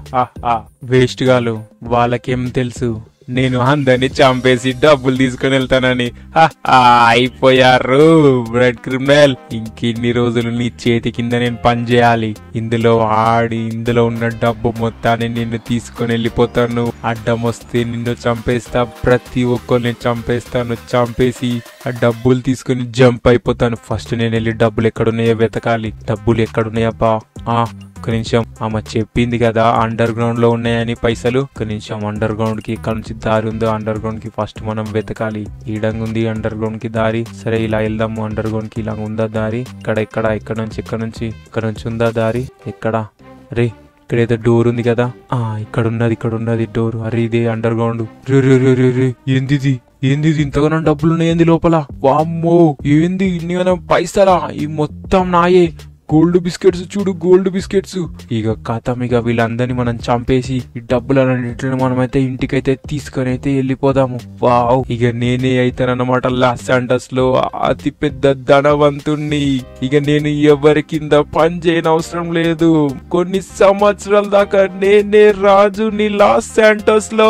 వేస్ట్ గాలు వాళ్ళకేం తెలుసు నేను అందరిని చంపేసి డబ్బులు తీసుకొని వెళ్తానని హ, హ, అయిపోయారు బ్రెడ్ క్రిమినల్ ఇంకెన్ని రోజులు నీ చేతి కింద నేను పని చేయాలి ఇందులో ఆడి ఇందులో ఉన్న డబ్బు మొత్తాన్ని నిన్ను తీసుకొని వెళ్ళిపోతాను అడ్డం వస్తే నిన్ను చంపేస్తా ప్రతి ఒక్కరిని చంపేస్తాను చంపేసి ఆ డబ్బులు తీసుకొని జంప్ అయిపోతాను ఫస్ట్ నేను వెళ్ళి డబ్బులు ఎక్కడున్నాయో వెతకాలి డబ్బులు ఎక్కడున్నాయబ్బా ఆ ఒక్క నిమిషం ఆమె చెప్పింది కదా అండర్ గ్రౌండ్ లో ఉన్నాయని పైసలు ఒక్క నిమిషం అండర్ గ్రౌండ్ కి ఇక్కడ నుంచి దారి ఉందో అండర్ గ్రౌండ్ కి ఫస్ట్ మనం వెతకాలి ఈడంగా ఉంది అండర్ గ్రౌండ్ కి దారి సరే ఇలా వెళ్దాము అండర్ గ్రౌండ్ కి ఇలా ఉందా దారి ఇక్కడ ఇక్కడ ఇక్కడ నుంచి ఇక్కడ నుంచి ఇక్కడ నుంచి ఉందా దారి ఎక్కడ రే ఇక్కడ ఏదో డోర్ ఉంది కదా ఆ ఇక్కడ ఉన్నది ఇక్కడ ఉన్నది డోర్ అరే ఇదే అండర్ గ్రౌండ్ రే రే రే రే రే ఏందిది ఏంది ఇది ఇంతగానో డబ్బులు ఉన్నాయంది లోపల వామ్మో ఏంది ఇన్ని పైసలా ఈ మొత్తం నాయే గోల్డ్ బిస్కెట్స్ చూడు గోల్డ్ బిస్కెట్స్ ఇక కథం ఇక వీళ్ళందరినీ మనం చంపేసి ఈ డబ్బులన్నింటిని మనమైతే ఇంటికైతే తీసుకొని అయితే వెళ్ళిపోదాము వావ్ ఇక నేనే అయితానన్నమాట లాస్ శాంటస్ లో అతి పెద్ద ధనవంతుణ్ణి ఇక నేను ఎవరి కింద పని చేయని అవసరం లేదు కొన్ని సంవత్సరాల దాకా నేనే రాజుని లాస్ శాంటస్ లో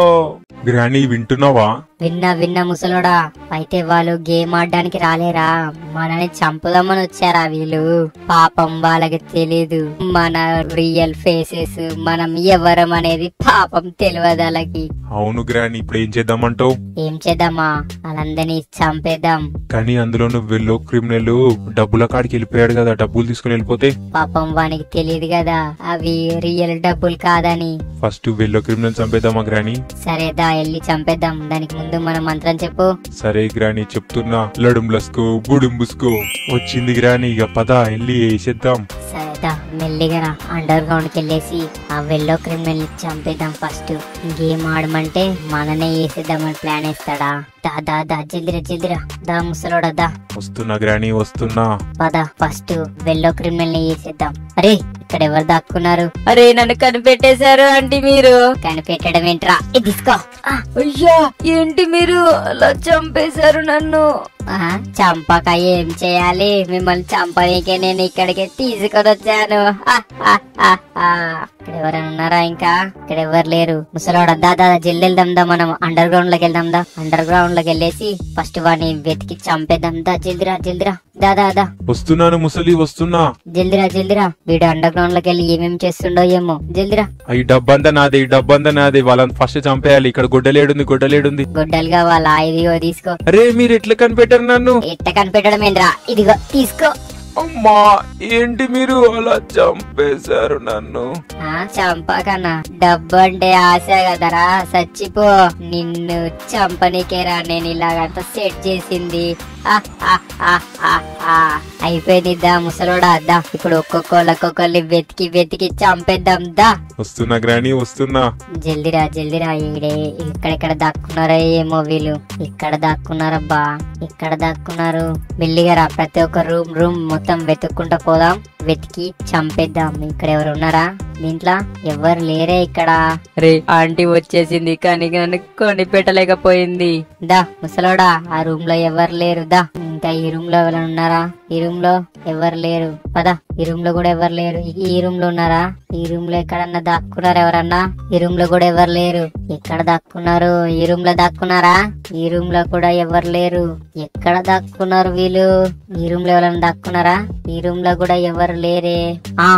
గ్రానీ వింటున్నావా విన్నా విన్నా ముసలోడా అయితే వాళ్ళు గేమ్ ఆడడానికి రాలేరా మనని చంపుదామని వచ్చారా వీళ్ళు పాపం వాళ్ళకి తెలీదు మన రియల్ ఫేసెస్ మనం ఎవరం అనేది పాపం తెలియదు వాళ్ళకి అవును గ్రానీ ఇప్పుడు ఏం చేద్దామంటావు ఏం చేద్దామా వాళ్ళందరినీ చంపేద్దాం కానీ అందులో నువ్వు వెళ్ళు క్రిమినల్ డబ్బుల కాడికి వెళ్ళిపోయాడు కదా డబ్బులు తీసుకుని వెళ్ళిపోతే పాపం వానికి తెలియదు కదా అవి రియల్ డబ్బులు కాదని ఫస్ట్ వెల్లో క్రిమినల్ చంపేద్దామా గ్రానీ సరేదా వెళ్ళి చంపేద్దాం దానికి ముందు మన మంత్రం చెప్పు సరే గ్రానీ చెప్తున్నా లడుంబ్లస్కో బుడుంబుస్కో వచ్చింది గ్రానీ ఇక పద వెళ్ళి వేసేద్దాం సరేదా మెల్లిగా అండర్ గ్రౌండ్ కి వెళ్ళేసి ఆ వెల్లో క్రిమినల్ ని చంపేద్దాం ఫస్ట్ గేమ్ ఆడమంటే మననే వేసేద్దామని ప్లాన్ వేస్తాడా దా దా దా జల్దిరా జల్దిరా దా ముసలోడా దా వస్తున్నా గ్రానీ వస్తున్నా పద ఫస్ట్ వెల్లో క్రిమినల్ ని వేసేద్దాం అరే ఇక్కడ ఎవరు దాక్కున్నారు అరే నన్ను కనిపెట్టేశారు ఆంటీ మీరు కనిపెట్టడం ఏంట్రా ఇది తీసుకో ఆ, అయ్యా ఏంటి మీరు అలా చంపేశారు నన్ను ఆ, చంపక ఏం చేయాలి మిమ్మల్ని చంపనీకే నేను ఇక్కడికి తీసుకొని వచ్చాను ఆ, ఆ, ఆ, ఆ. ఇక్కడ ఎవరైనా ఉన్నారా ఇంకా ఇక్కడ ఎవరు లేరు ముసలోడ దా దా జల్ది వెళ్దాం దా మనం అండర్ గ్రౌండ్ లోకి వెళ్దాం దా అండర్ గ్రౌండ్ లోకి వెళ్ళేసి ఫస్ట్ వాడిని వెతికి చంపేద్దాం దా జల్దిరా జల్దిరా దా దా దా వస్తున్నాను ముసలి వస్తున్నా జల్దిరా జల్దిరా వీడు అండర్ గ్రౌండ్ లోకి వెళ్ళి ఏమేమి చేస్తుండో ఏమో జల్దిరా ఈ డబ్బంతా నాది ఈ డబ్బంతా నాది వాళ్ళని ఫస్ట్ చంపేయాలి ఇక్కడ గుడ్డలేడుంది గుడ్డలేడుంది గొడ్డలు కావాలా ఇదిగో తీసుకో అరే మీరు ఎట్లా కనిపెట్టారు నన్ను ఎట్ట కనిపెట్టడం ఏంద్రా ఇదిగో తీసుకో అమ్మా ఏంటి మీరు అలా చంపేశారు నన్ను ఆ చంపకన్నా డబ్బు అంటే ఆశ కదరా చచ్చిపో నిన్ను చంపనీకేరా నేను ఇలాగంతా సెట్ చేసింది ఆ, ఆ, ఆ, ఆ, ఆ. అయిపోయింది దా ముసలోడా దా ఇప్పుడు ఒక్కొక్కళ్ళు ఒక్కొక్కరిని వెతికి వెతికి చంపేద్దాం దా వస్తున్నా గ్రానీ వస్తున్నా జల్దిరా జల్దిరా ఈడే ఇక్కడెక్కడ దాక్కున్నారో ఏమో వీళ్ళు ఇక్కడ దాక్కున్నారబ్బా ఇక్కడ దాక్కున్నారు మెల్లిగా రా ప్రతి ఒక్క రూమ్ రూమ్ మొత్తం వెతుక్కుంటా పోదాం వెతికి చంపేద్దాం ఇక్కడ ఎవరు ఉన్నారా దీంట్లో ఎవరు లేరే ఇక్కడ రే ఆంటీ వచ్చేసింది కానీ నన్ను కొని పెట్టలేకపోయింది దా ముసలోడా ఆ రూమ్ లో ఎవరు లేరు దా ఇంకా ఈ రూమ్ లో ఎవరైనా ఉన్నారా ఈ రూమ్ లో ఎవరు లేరు పద ఈ రూమ్ లో కూడా ఎవరు లేరు ఈ- ఈ రూమ్ లో ఉన్నారా ఈ రూమ్ లో ఎక్కడన్నా దాక్కున్నారు ఎవరన్నా ఈ రూమ్ లో కూడా ఎవరు లేరు ఎక్కడ దాక్కున్నారు ఈ రూమ్ లో దాక్కున్నారా ఈ రూమ్ లో కూడా ఎవరు లేరు ఎక్కడ దాక్కున్నారు వీళ్ళు ఈ రూమ్ లో ఎవరైనా దాక్కున్నారా ఈ రూమ్ లో కూడా ఎవరు లేరే ఆ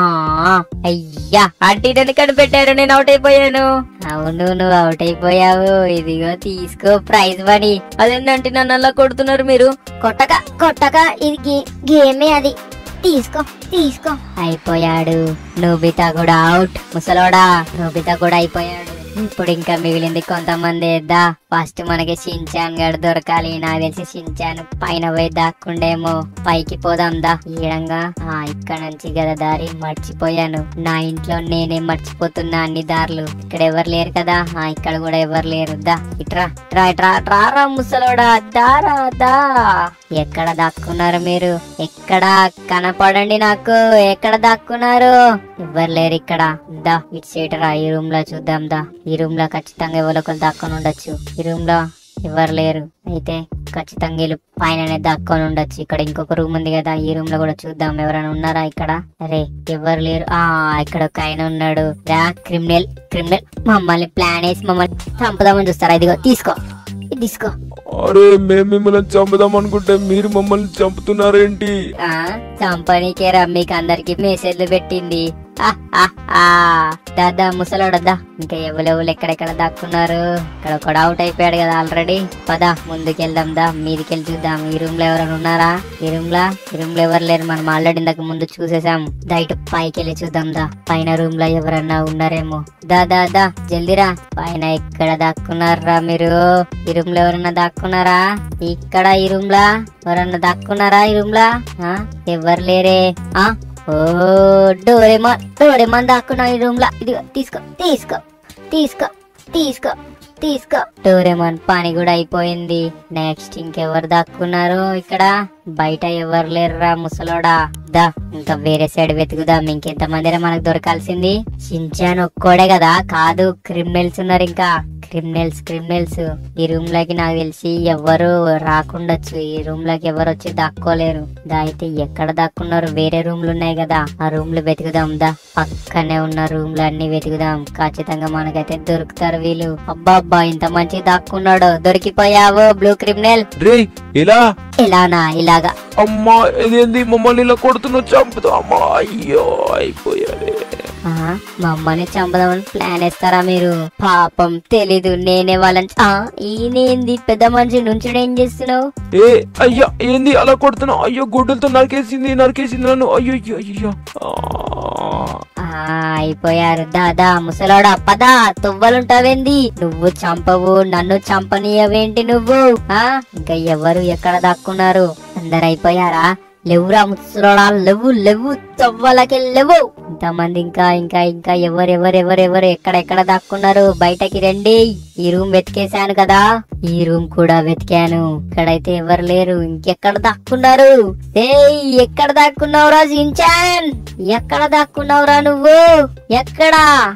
అయ్యా ఆంటీ నన్ను కనిపెట్టారు నేను అవుట్ అయిపోయాను అవును నువ్వు అవుట్ అయిపోయావు ఇదిగో తీసుకో ప్రైజ్ మనీ అదేంటంటే నన్ను అలా కొడుతున్నారు మీరు కొట్టక కొట్టక ఇది గే- గేమే అది తీసుకో తీసుకో అయిపోయాడు నోబితా కూడా అవుట్ ముసలోడా నోబితా కూడా అయిపోయాడు ఇప్పుడు ఇంకా మిగిలింది కొంతమంది దా ఫస్ట్ మనకి షించాన్ గడు దొరకాలి నాకు తెలిసి షించాన్ పైన పోయి దాక్కుండేమో పైకి పోదాం దా ఈడంగా ఆ ఇక్కడ నుంచి గద దారి మర్చిపోయాను నా ఇంట్లో నేనే మర్చిపోతున్నా అన్ని దారులు ఇక్కడ ఎవరు లేరు కదా ఆ ఇక్కడ కూడా ఎవరు లేరు దా ఇట్రా ట్రా ట్రా ట్రా రా ముసలోడా దారా దా ఎక్కడ దాక్కున్నారు మీరు ఎక్కడ కనపడండి నాకు ఎక్కడ దాక్కున్నారు ఎవ్వరు లేరు ఇక్కడ దా ఇటు సైడ్ రా ఈ రూమ్ లో చూద్దాం దా ఈ రూమ్ లో ఖచ్చితంగా ఎవరో ఒకరు దాక్కొని ఉండొచ్చు ఈ రూమ్ లో ఎవరు లేరు అయితే ఖచ్చితంగా వీళ్ళు పైననే దాక్కొని ఉండొచ్చు ఇక్కడ ఇంకొక రూమ్ ఉంది కదా ఈ రూమ్ లో కూడా చూద్దాం ఎవరైనా ఉన్నారా ఇక్కడ అరే ఎవరు లేరు ఆ ఇక్కడ ఒక ఆయన ఉన్నాడు రా క్రిమినల్ క్రిమినల్ మమ్మల్ని ప్లాన్ వేసి మమ్మల్ని చంపుదామని చూస్తారా ఇదిగో తీసుకో ఇది తీసుకో అరే మేము మిమ్మల్ని చంపుదాం అనుకుంటే మీరు మమ్మల్ని చంపుతున్నారేంటి ఆ చంపనీకేరా మీకు అందరికి మెసేజ్లు పెట్టింది ఆ, ఆ, ఆ. దాదా ముసలోడద్దా ఇంకా ఎవరెవరు ఎక్కడెక్కడ దాక్కున్నారు ఇక్కడ ఒకడు అవుట్ అయిపోయాడు కదా ఆల్రెడీ పద ముందుకెళ్దాం దా మీదికెళ్ళి చూద్దాం ఈ రూమ్ లో ఎవరైనా ఉన్నారా ఈ రూమ్ లా ఈ రూమ్ లో ఎవరు లేరు మనం ఆల్రెడీ ఇంతకు ముందు చూసేసాం దా ఇటు పైకి వెళ్ళి చూద్దాం దా పైన రూమ్ లో ఎవరన్నా ఉన్నారేమో దా దా దా జల్దిరా పైన ఎక్కడ దాక్కున్నారా మీరు ఈ రూమ్ లో ఎవరన్నా దాక్కున్నారా ఇక్కడ ఈ రూమ్ లా ఎవరన్నా దాక్కున్నారా ఈ రూమ్ లా ఆ? ఎవరు లేరే ఆ ఓ డోరేమాన్ డోరేమాన్ దాక్కున్నా ఈ రూమ్ లా ఇదిగో తీసుకో తీసుకో తీసుకో తీసుకో తీసుకో డోరేమోన్ పని కూడా అయిపోయింది నెక్స్ట్ ఇంకెవరు దాక్కున్నారు ఇక్కడ బయట ఎవరు లేరురా ముసలోడా దా ఇంకా వేరే సైడ్ వెతుకుదాం ఇంకెంత మందిరా మనకు దొరకాల్సింది షించాన్ ఒక్కోడే కదా కాదు క్రిమినల్స్ ఉన్నారు ఇంకా క్రిమినల్స్ క్రిమినల్స్ ఈ రూమ్ లోకి నాకు తెలిసి ఎవరు రాకుండొచ్చు ఈ రూమ్ లోకి ఎవరు వచ్చి దాక్కోలేరు దా అయితే ఎక్కడ దాక్కున్నారు వేరే రూమ్లు ఉన్నాయి కదా ఆ రూమ్ లో వెతుకుదాం దా పక్కనే ఉన్న రూమ్ లో అన్ని వెతుకుదాం ఖచ్చితంగా మనకైతే దొరుకుతారు వీళ్ళు అబ్బా అబ్బా ఇంత మంచి దాక్కున్నాడు దొరికిపోయావు బ్లూ క్రిమినల్ రే ఇలా ఇలానా ఇలాగా అమ్మా ఇదేంది మమ్మల్ని ఇలా కొడుతున్నా చంపుతా అమ్మా అయ్యో అయిపోయాలి ఆ, మా అమ్మని చంపదామని ప్లాన్ వేస్తారా మీరు పాపం తెలీదు నేనే వాళ్ళని ఆ, ఈయనేంది పెద్ద మనిషి నుంచుడు ఏం చేస్తున్నావు ఏ అయ్యా ఏంది అలా కొడుతున్నా అయ్యో గుడ్డలతో నరికేసింది నరికేసింది నన్ను అయ్యో అయ్యో అయ్యో ఆ. ఆ, అయిపోయారు దాదా ముసలాడా పదా తువ్వలుంటావేంది నువ్వు చంపవు నన్ను చంపనీయవేంటి నువ్వు ఆ ఇంకా ఎవరు ఎక్కడ దాక్కున్నారు అందరు అయిపోయారా లేవురా ముసలోడా లేవు లేవు తవ్వలకి లేవు ఇంతమంది ఇంకా ఇంకా ఇంకా ఎవరు ఎవరు ఎవరు ఎవరు ఎక్కడ ఎక్కడ దాక్కున్నారు బయటకి రండి ఈ రూమ్ వెతికేశాను కదా ఈ రూమ్ కూడా వెతికాను ఇక్కడైతే ఎవరు లేరు ఇంకెక్కడ దాక్కున్నారు ఏయ్ ఎక్కడ దాక్కున్నావురా సించాన్ ఎక్కడ దాక్కున్నావురా నువ్వు ఎక్కడ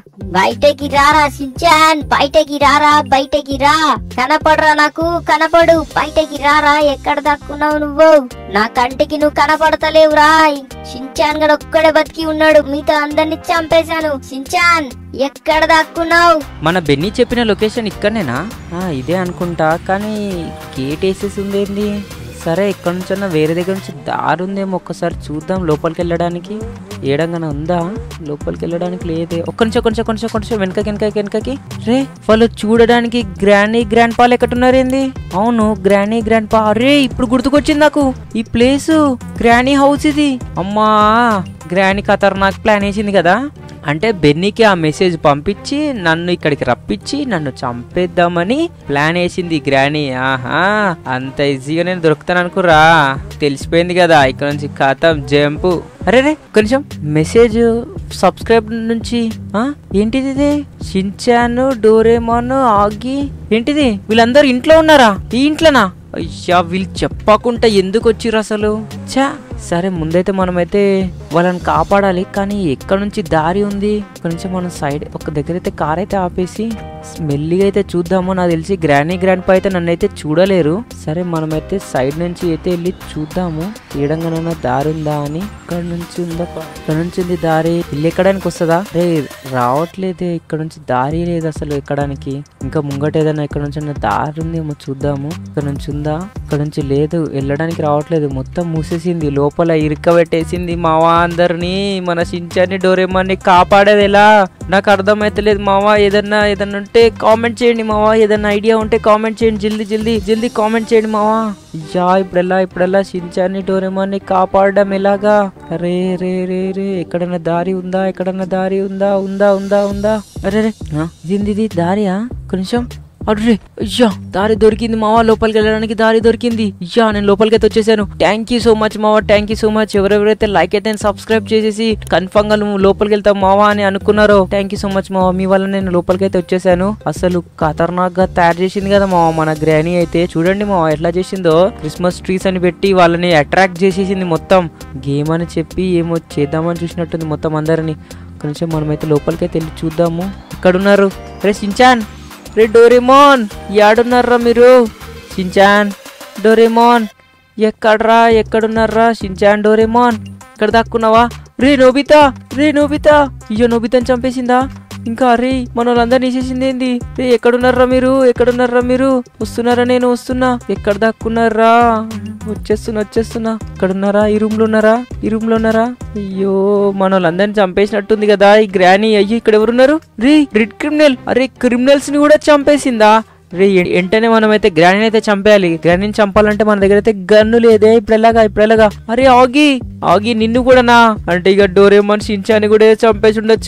బయటకి రారా సించాన్ బయటకి రారా బయటకి రా కనపడరా నాకు కనపడు బయటకి రారా ఎక్కడ దాక్కున్నావు నువ్వు నా కంటికి నువ్వు కనపడతలేవురా సించాన్ గడ ఒక్కడే బతికి ఉన్నాడు మిగతా అందరిని చంపేశాను సించాన్ ఎక్కడ దాక్కున్నావు మన బెన్నీ చెప్పిన లొకేషన్ ఇక్కడనేనా ఆ, ఇదే అనుకుంటా కానీ గేట్ వేసేసి ఉందేంది సరే ఇక్కడ నుంచన్నా వేరే దగ్గర నుంచి దారి ఉందేమో ఒక్కసారి చూద్దాం లోపలికి వెళ్ళడానికి ఏడంగానే ఉందా లోపలికి వెళ్ళడానికి లేదే ఒక్క నిమిషం ఒక్క నిమిషం ఒక్క నిమిషం ఒక్క నిమిషం వెనకకి వెనకకి వెనకకి రే వాళ్ళు చూడడానికి గ్రాండీ గ్రాండ్ పాలు ఎక్కడున్నారేంది అవును గ్రానీ గ్రాండ్ పా అరే ఇప్పుడు గుర్తుకొచ్చింది నాకు ఈ ప్లేస్ గ్రానీ హౌస్ ఇది అమ్మా గ్రానీ ఖతర్నాక్ ప్లాన్ వేసింది కదా అంటే బెన్నీకి ఆ మెసేజ్ పంపించి నన్ను ఇక్కడికి రప్పించి నన్ను చంపేద్దామని ప్లాన్ వేసింది గ్రానీ ఆహా అంత ఈజీగా నేను దొరుకుతాను అనుకురా తెలిసిపోయింది కదా ఇక్కడ నుంచి ఖాతం జంపు అరే రే కొంచెం మెసేజ్ సబ్స్క్రైబ్ నుంచి ఆ ఏంటిది ఇది షించాను డోరేమాన్ ఆగి ఏంటిది వీళ్ళందరూ ఇంట్లో ఉన్నారా ఈ ఇంట్లోనా అయ్యా వీళ్ళు చెప్పకుండా ఎందుకు వచ్చిర్రు అసలు చా సరే ముందైతే మనమైతే వాళ్ళని కాపాడాలి కానీ ఎక్కడ నుంచి దారి ఉంది ఇక్కడ నుంచి మనం సైడ్ ఒక దగ్గర అయితే కార్ అయితే ఆపేసి మెల్లిగా అయితే చూద్దాము నాకు తెలిసి గ్రానీ గ్రాండ్ పా అయితే నన్ను అయితే చూడలేరు సరే మనమైతే సైడ్ నుంచి అయితే వెళ్ళి చూద్దాము ఏడంగానైనా దారి ఉందా అని ఇక్కడ నుంచి ఉందా ఇక్కడ నుంచి ఉంది దారి ఇల్లు ఎక్కడానికి వస్తుందా రే రావట్లేదే ఇక్కడ నుంచి దారి లేదు అసలు ఎక్కడానికి ఇంకా ముంగట ఏదైనా ఇక్కడ నుంచి ఏమైనా దారి ఉందేమో చూద్దాము ఇక్కడ నుంచి ఉందా ఇక్కడ నుంచి లేదు వెళ్ళడానికి రావట్లేదు మొత్తం మూసేసింది లోపల ఇరుక్కబెట్టేసింది మావా అందరినీ మన సించాన్ని డోరేమాన్ని కాపాడేది ఎలా నాకు అర్థమైతలేదు మావా ఏదన్నా ఏదన్నా ఉంటే కామెంట్ చేయండి మావా ఏదన్నా ఐడియా ఉంటే కామెంట్ చేయండి జల్దీ జల్దీ జల్దీ కామెంట్ చేయండి మావా యా ఇప్పుడెలా ఇప్పుడెలా షించాన్ని డోరేమాన్ని కాపాడడం ఎలాగా రే రే రే రే ఎక్కడన్నా దారి ఉందా ఎక్కడన్నా దారి ఉందా ఉందా ఉందా ఉందా అరే రే ఆ, ఇదేంది ఇది దారియా కొంచెం అడ్రే అయ్యా దారి దొరికింది మావా లోపలికి వెళ్ళడానికి దారి దొరికింది అయ్యా నేను లోపలికి అయితే వచ్చేసాను థ్యాంక్ యూ సో మచ్ మావా థ్యాంక్ యూ సో మచ్ ఎవరెవరైతే లైక్ అయితే సబ్స్క్రైబ్ చేసేసి కన్ఫర్మ్ గా నువ్వు లోపలికి వెళ్తావు మావా అని అనుకున్నారో థ్యాంక్ యూ సో మచ్ మావా మీ వల్ల నేను లోపలికి అయితే వచ్చేసాను అసలు ఖతర్నాక్ గా తయారు చేసింది కదా మావా మన గ్రానీ అయితే చూడండి మావా ఎట్లా చేసిందో క్రిస్మస్ ట్రీస్ అని పెట్టి వాళ్ళని అట్రాక్ట్ చేసేసింది మొత్తం గేమ్ అని చెప్పి ఏమో చేద్దామని చూసినట్టుంది మొత్తం అందరిని కొంచెం మనమైతే లోపలికి అయితే వెళ్ళి చూద్దాము ఇక్కడ ఉన్నారు రే సించాన్ రే డోరేమోన్ యాడున్నారా మీరు షించాన్ డోరేమోన్ ఎక్కడ్రా ఎక్కడున్నారా షించాన్ డోరేమోన్ ఇక్కడ దాక్కున్నావా రే నోబితా రే నోబితా అయ్యో నోబితాని చంపేసిందా ఇంకా అరే మన వాళ్ళందరినీ వేసేసింది ఏంది రే ఎక్కడున్నారా మీరు ఎక్కడున్నారా మీరు వస్తున్నారా నేను వస్తున్నా ఎక్కడ దాక్కున్నారా వచ్చేస్తున్నా వచ్చేస్తున్నా ఇక్కడున్నారా ఈ రూమ్ లో ఉన్నారా ఈ రూమ్ లో ఉన్నారా అయ్యో మన వాళ్ళందరినీ చంపేసినట్టుంది కదా ఈ గ్రానీ అయ్యో ఇక్కడ ఎవరున్నారు రే రెడ్ క్రిమినల్ అరే క్రిమినల్స్ ని కూడా చంపేసిందా రే ఎ- వెంటనే మనం అయితే గ్రానీని అయితే చంపేయాలి గ్రానీని చంపాలంటే మన దగ్గర అయితే గన్ను లేదే ఇప్పుడు ఎలాగా ఇప్పుడు ఎలాగా అరే ఆగి ఆగి నిన్ను కూడా నా అంటే ఇక డోరేమన్ షించాని కూడా చంపేసి ఉండొచ్చు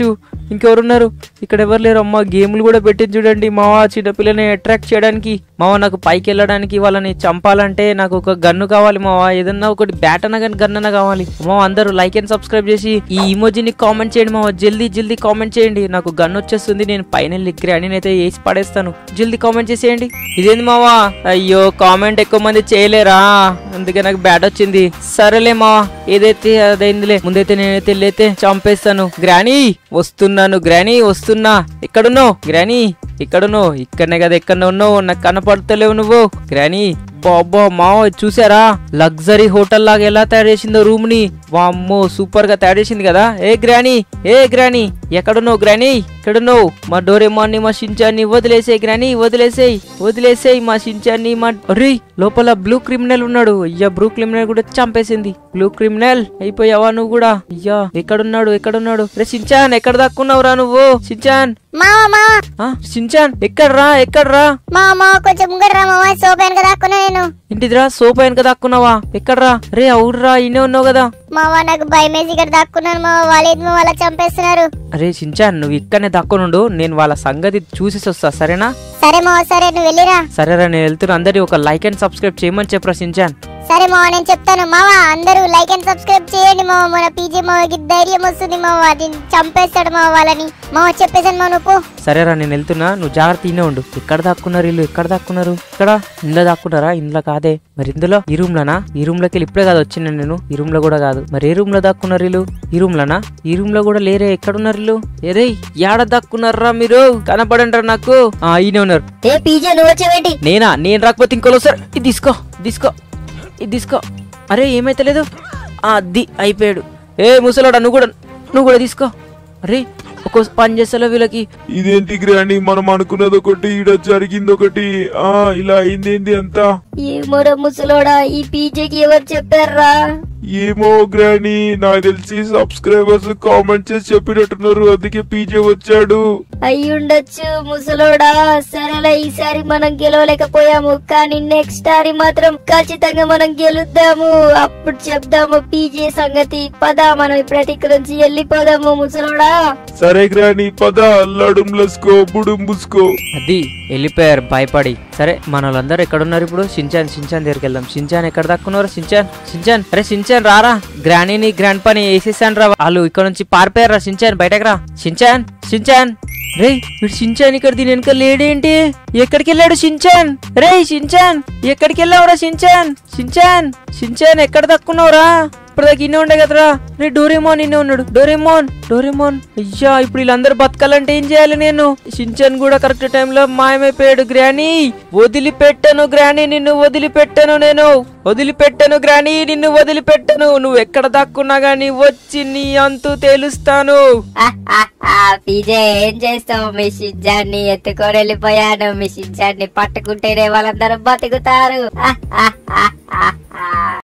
ఇంకెవరున్నారు ఇక్కడ ఎవరు లేరు అమ్మ గేమ్లు కూడా పెట్టి చూడండి మావా చిన్నపిల్లని అట్రాక్ట్ చేయడానికి మావా నాకు పైకి వెళ్ళడానికి వాళ్ళని చంపాలంటే నాకు ఒక గన్ను కావాలి మావా ఏదన్నా ఒకటి బ్యాట్ అన్న కానీ గన్ అన్న కావాలి మావా అందరూ లైక్ అండ్ సబ్స్క్రైబ్ చేసి ఈ ఇమోజిని కామెంట్ చేయండి మావా జల్దీ జల్దీ కామెంట్ చేయండి నాకు గన్ వచ్చేస్తుంది నేను పైన గ్రాని అయితే వేసి పడేస్తాను జల్దీ కామెంట్ చేసేయండి ఇదేంది మావా అయ్యో కామెంట్ ఎక్కువ మంది చేయలేరా అందుకే నాకు బ్యాట్ వచ్చింది సరేలే మావా ఏదైతే అదైందిలే ముందైతే నేనైతే వెళ్ళైతే చంపేస్తాను గ్రానీ వస్తున్నాను గ్రానీ వస్తున్నా ఎక్కడున్నావు గ్రానీ ఇక్కడున్నావు ఇక్కడనే కదా ఎక్కడ ఉన్నావు నాకు కనపడతలేవు నువ్వు గ్రానీ బాబా మావ చూసారా లగ్జరీ హోటల్ లాగా ఎలా తయారు చేసిందో రూమ్ ని వామ్మో సూపర్ గా తయారు చేసింది కదా ఏ గ్రానీ ఏ గ్రానీ ఎక్కడున్నావు గ్రానీ ఎక్కడున్నావు మా డోరేమాన్ని మా షించాన్ని వదిలేసేయ్ గ్రానీ వదిలేసేయ్ వదిలేసేయ్ మా షించాన్ని మా అరే లోపల బ్లూ క్రిమినల్ ఉన్నాడు అయ్యా బ్లూ క్రిమినల్ కూడా చంపేసింది బ్లూ క్రిమినల్ అయిపోయావా నువ్వు కూడా అయ్యా ఎక్కడున్నాడు ఎక్కడున్నాడు రే షించాన్ ఎక్కడ దాక్కున్నావురా నువ్వు షించాన్ మావా మావా ఆ షించాన్ ఎక్కడ్రా ఎక్కడ్రా మావా మావా కొంచెం ముంగడు రా మావా సోపాను కదా అక్కున్నా నేను ఇంటిదిరా సోఫా వెనక దాక్కున్నావా ఎక్కడ్రా రే అవుడురా ఇన్నే ఉన్నావు కదా మావా నాకు భయం వేసి ఇక్కడ దాక్కున్నాను మావా వాళ్ళేది మావా అలా చంపేస్తున్నారు అరే షించాన్ నువ్వు ఇక్కడనే దాక్కునుండు నేను వాళ్ళ సంగతి చూసేసి వస్తా సరేనా సరే మావా సరే నువ్వు వెళ్ళిరా సరేరా నేను వెళ్తున్నా అందరి ఒక లైక్ అండ్ సబ్స్క్రైబ్ చేయమని చెప్పరా షించాన్ సరే మావా నేను చెప్తాను మావా అందరూ లైక్ అండ్ సబ్స్క్రైబ్ చేయండి మావా మన పీజే మావకి ధైర్యం వస్తుంది మావా దీన్ని చంపేస్తాడు మావా వాళ్ళని మావా చెప్పేసాను మావా నువ్వు పో. సరేరా నేను వెళ్తున్నా నువ్వు జాగ్రత్త ఇన్నే ఉండు ఎక్కడ దాక్కున్నారు ఇల్లు ఎక్కడ దాక్కున్నారు ఇక్కడ ఇంట్లో దాక్కున్నారా ఇంట్లో కాదే మరి ఇందులో ఈ రూమ్ లోనా ఈ రూమ్ లోకి వెళ్ళి ఇప్పుడే కాదు వచ్చిన నేను ఈ రూమ్ లో కూడా కాదు మరి ఏ రూమ్ లో దాక్కున్నారు ఇల్లు ఈ రూమ్ లోనా ఈ రూమ్ లో కూడా లేరే ఎక్కడున్నారు ఇల్లు ఏరే యాడ దాక్కున్నారా మీరు కనపడండి నాకు ఆ ఈయనే ఉన్నారు ఏ పీజే నువ్వు వచ్చేవేంటి నేనా నేను రాకపోతే ఇంకోలో సార్ ఇది తీసుకో తీసుకో ఇది తీసుకో అరే ఏమైతలేదు ఆ, అది అయిపోయాడు ఏ ముసలాడా నువ్వు కూడా నువ్వు కూడా తీసుకో అరే ఒక పని చేస్తాలో వీళ్ళకి ఇదేంటి గ్రాని మనం అనుకున్నది ఒకటి ఈడ జరిగింది ఒకటి ఆ ఇలా అయిందేంది అంతా ఏమోరా ముసలోడా ఈ పీజేకి ఎవరు చెప్పారా ఏమో గ్రాని నాకు తెలిసి సబ్స్క్రైబర్స్ కామెంట్ చేసి చెప్పినట్టున్నారు అందుకే పీజే వచ్చాడు అయ్యుండొచ్చు ముసలోడా సరేలే ఈసారి మనం గెలవలేకపోయాము కానీ నెక్స్ట్ సారి మాత్రం ఖచ్చితంగా మనం గెలుద్దాము అప్పుడు చెప్దాము పీజే సంగతి పద మనం ఇప్పుడైతే ఇక్కడ నుంచి వెళ్ళిపోదాము ముసలోడా సరే గ్రాని పద అల్లాడుం లస్కో బుడుం బుస్కో అది వెళ్ళిపోయారు భయపడి సరే మన వాళ్ళందరూ ఎక్కడున్నారు ఇప్పుడు షించాన్ షించాన్ దగ్గరికి వెళ్దాం షించాన్ ఎక్కడ దక్కున్నారు షించాన్ షించాన్ అరే షించాన్ రారా గ్రానీని గ్రాండ్ పని వేసేసాను రా వాళ్ళు ఇక్కడ నుంచి పారిపోయారు రా షించాన్ బయటకు రా షించాన్ షించాన్ రే వీడు షించాన్ ఇక్కడ దీని వెనక లేడేంటి ఎక్కడికి వెళ్ళాడు షించాన్ రే షించాన్ ఎక్కడికి వెళ్ళావురా షించాన్ షించాన్ షించాన్ ఎక్కడ దక్కున్నావురా ఇప్పుడు దాకా ఇన్నే ఉండే కదరా రే డోరేమోన్ ఇన్నే ఉన్నాడు డోరేమోన్ డోరేమోన్ అయ్యా ఇప్పుడు వీళ్ళందరూ బతకాలంటే ఏం చేయాలి నేను షించాన్ కూడా కరెక్ట్ టైంలో మాయమైపోయాడు గ్రానీ వదిలిపెట్టను గ్రానీ నిన్ను వదిలిపెట్టను నేను వదిలిపెట్టను గ్రానీ నిన్ను వదిలిపెట్టను నువ్వు ఎక్కడ దాక్కున్నా గానీ వచ్చి నీ అంతు తేలుస్తాను పీజే ఏం చేస్తావు మీ షించాన్ని ఎత్తుకొని వెళ్ళిపోయాను మీ షించాన్ని పట్టుకుంటేనే వాళ్ళందరూ బతుకుతారు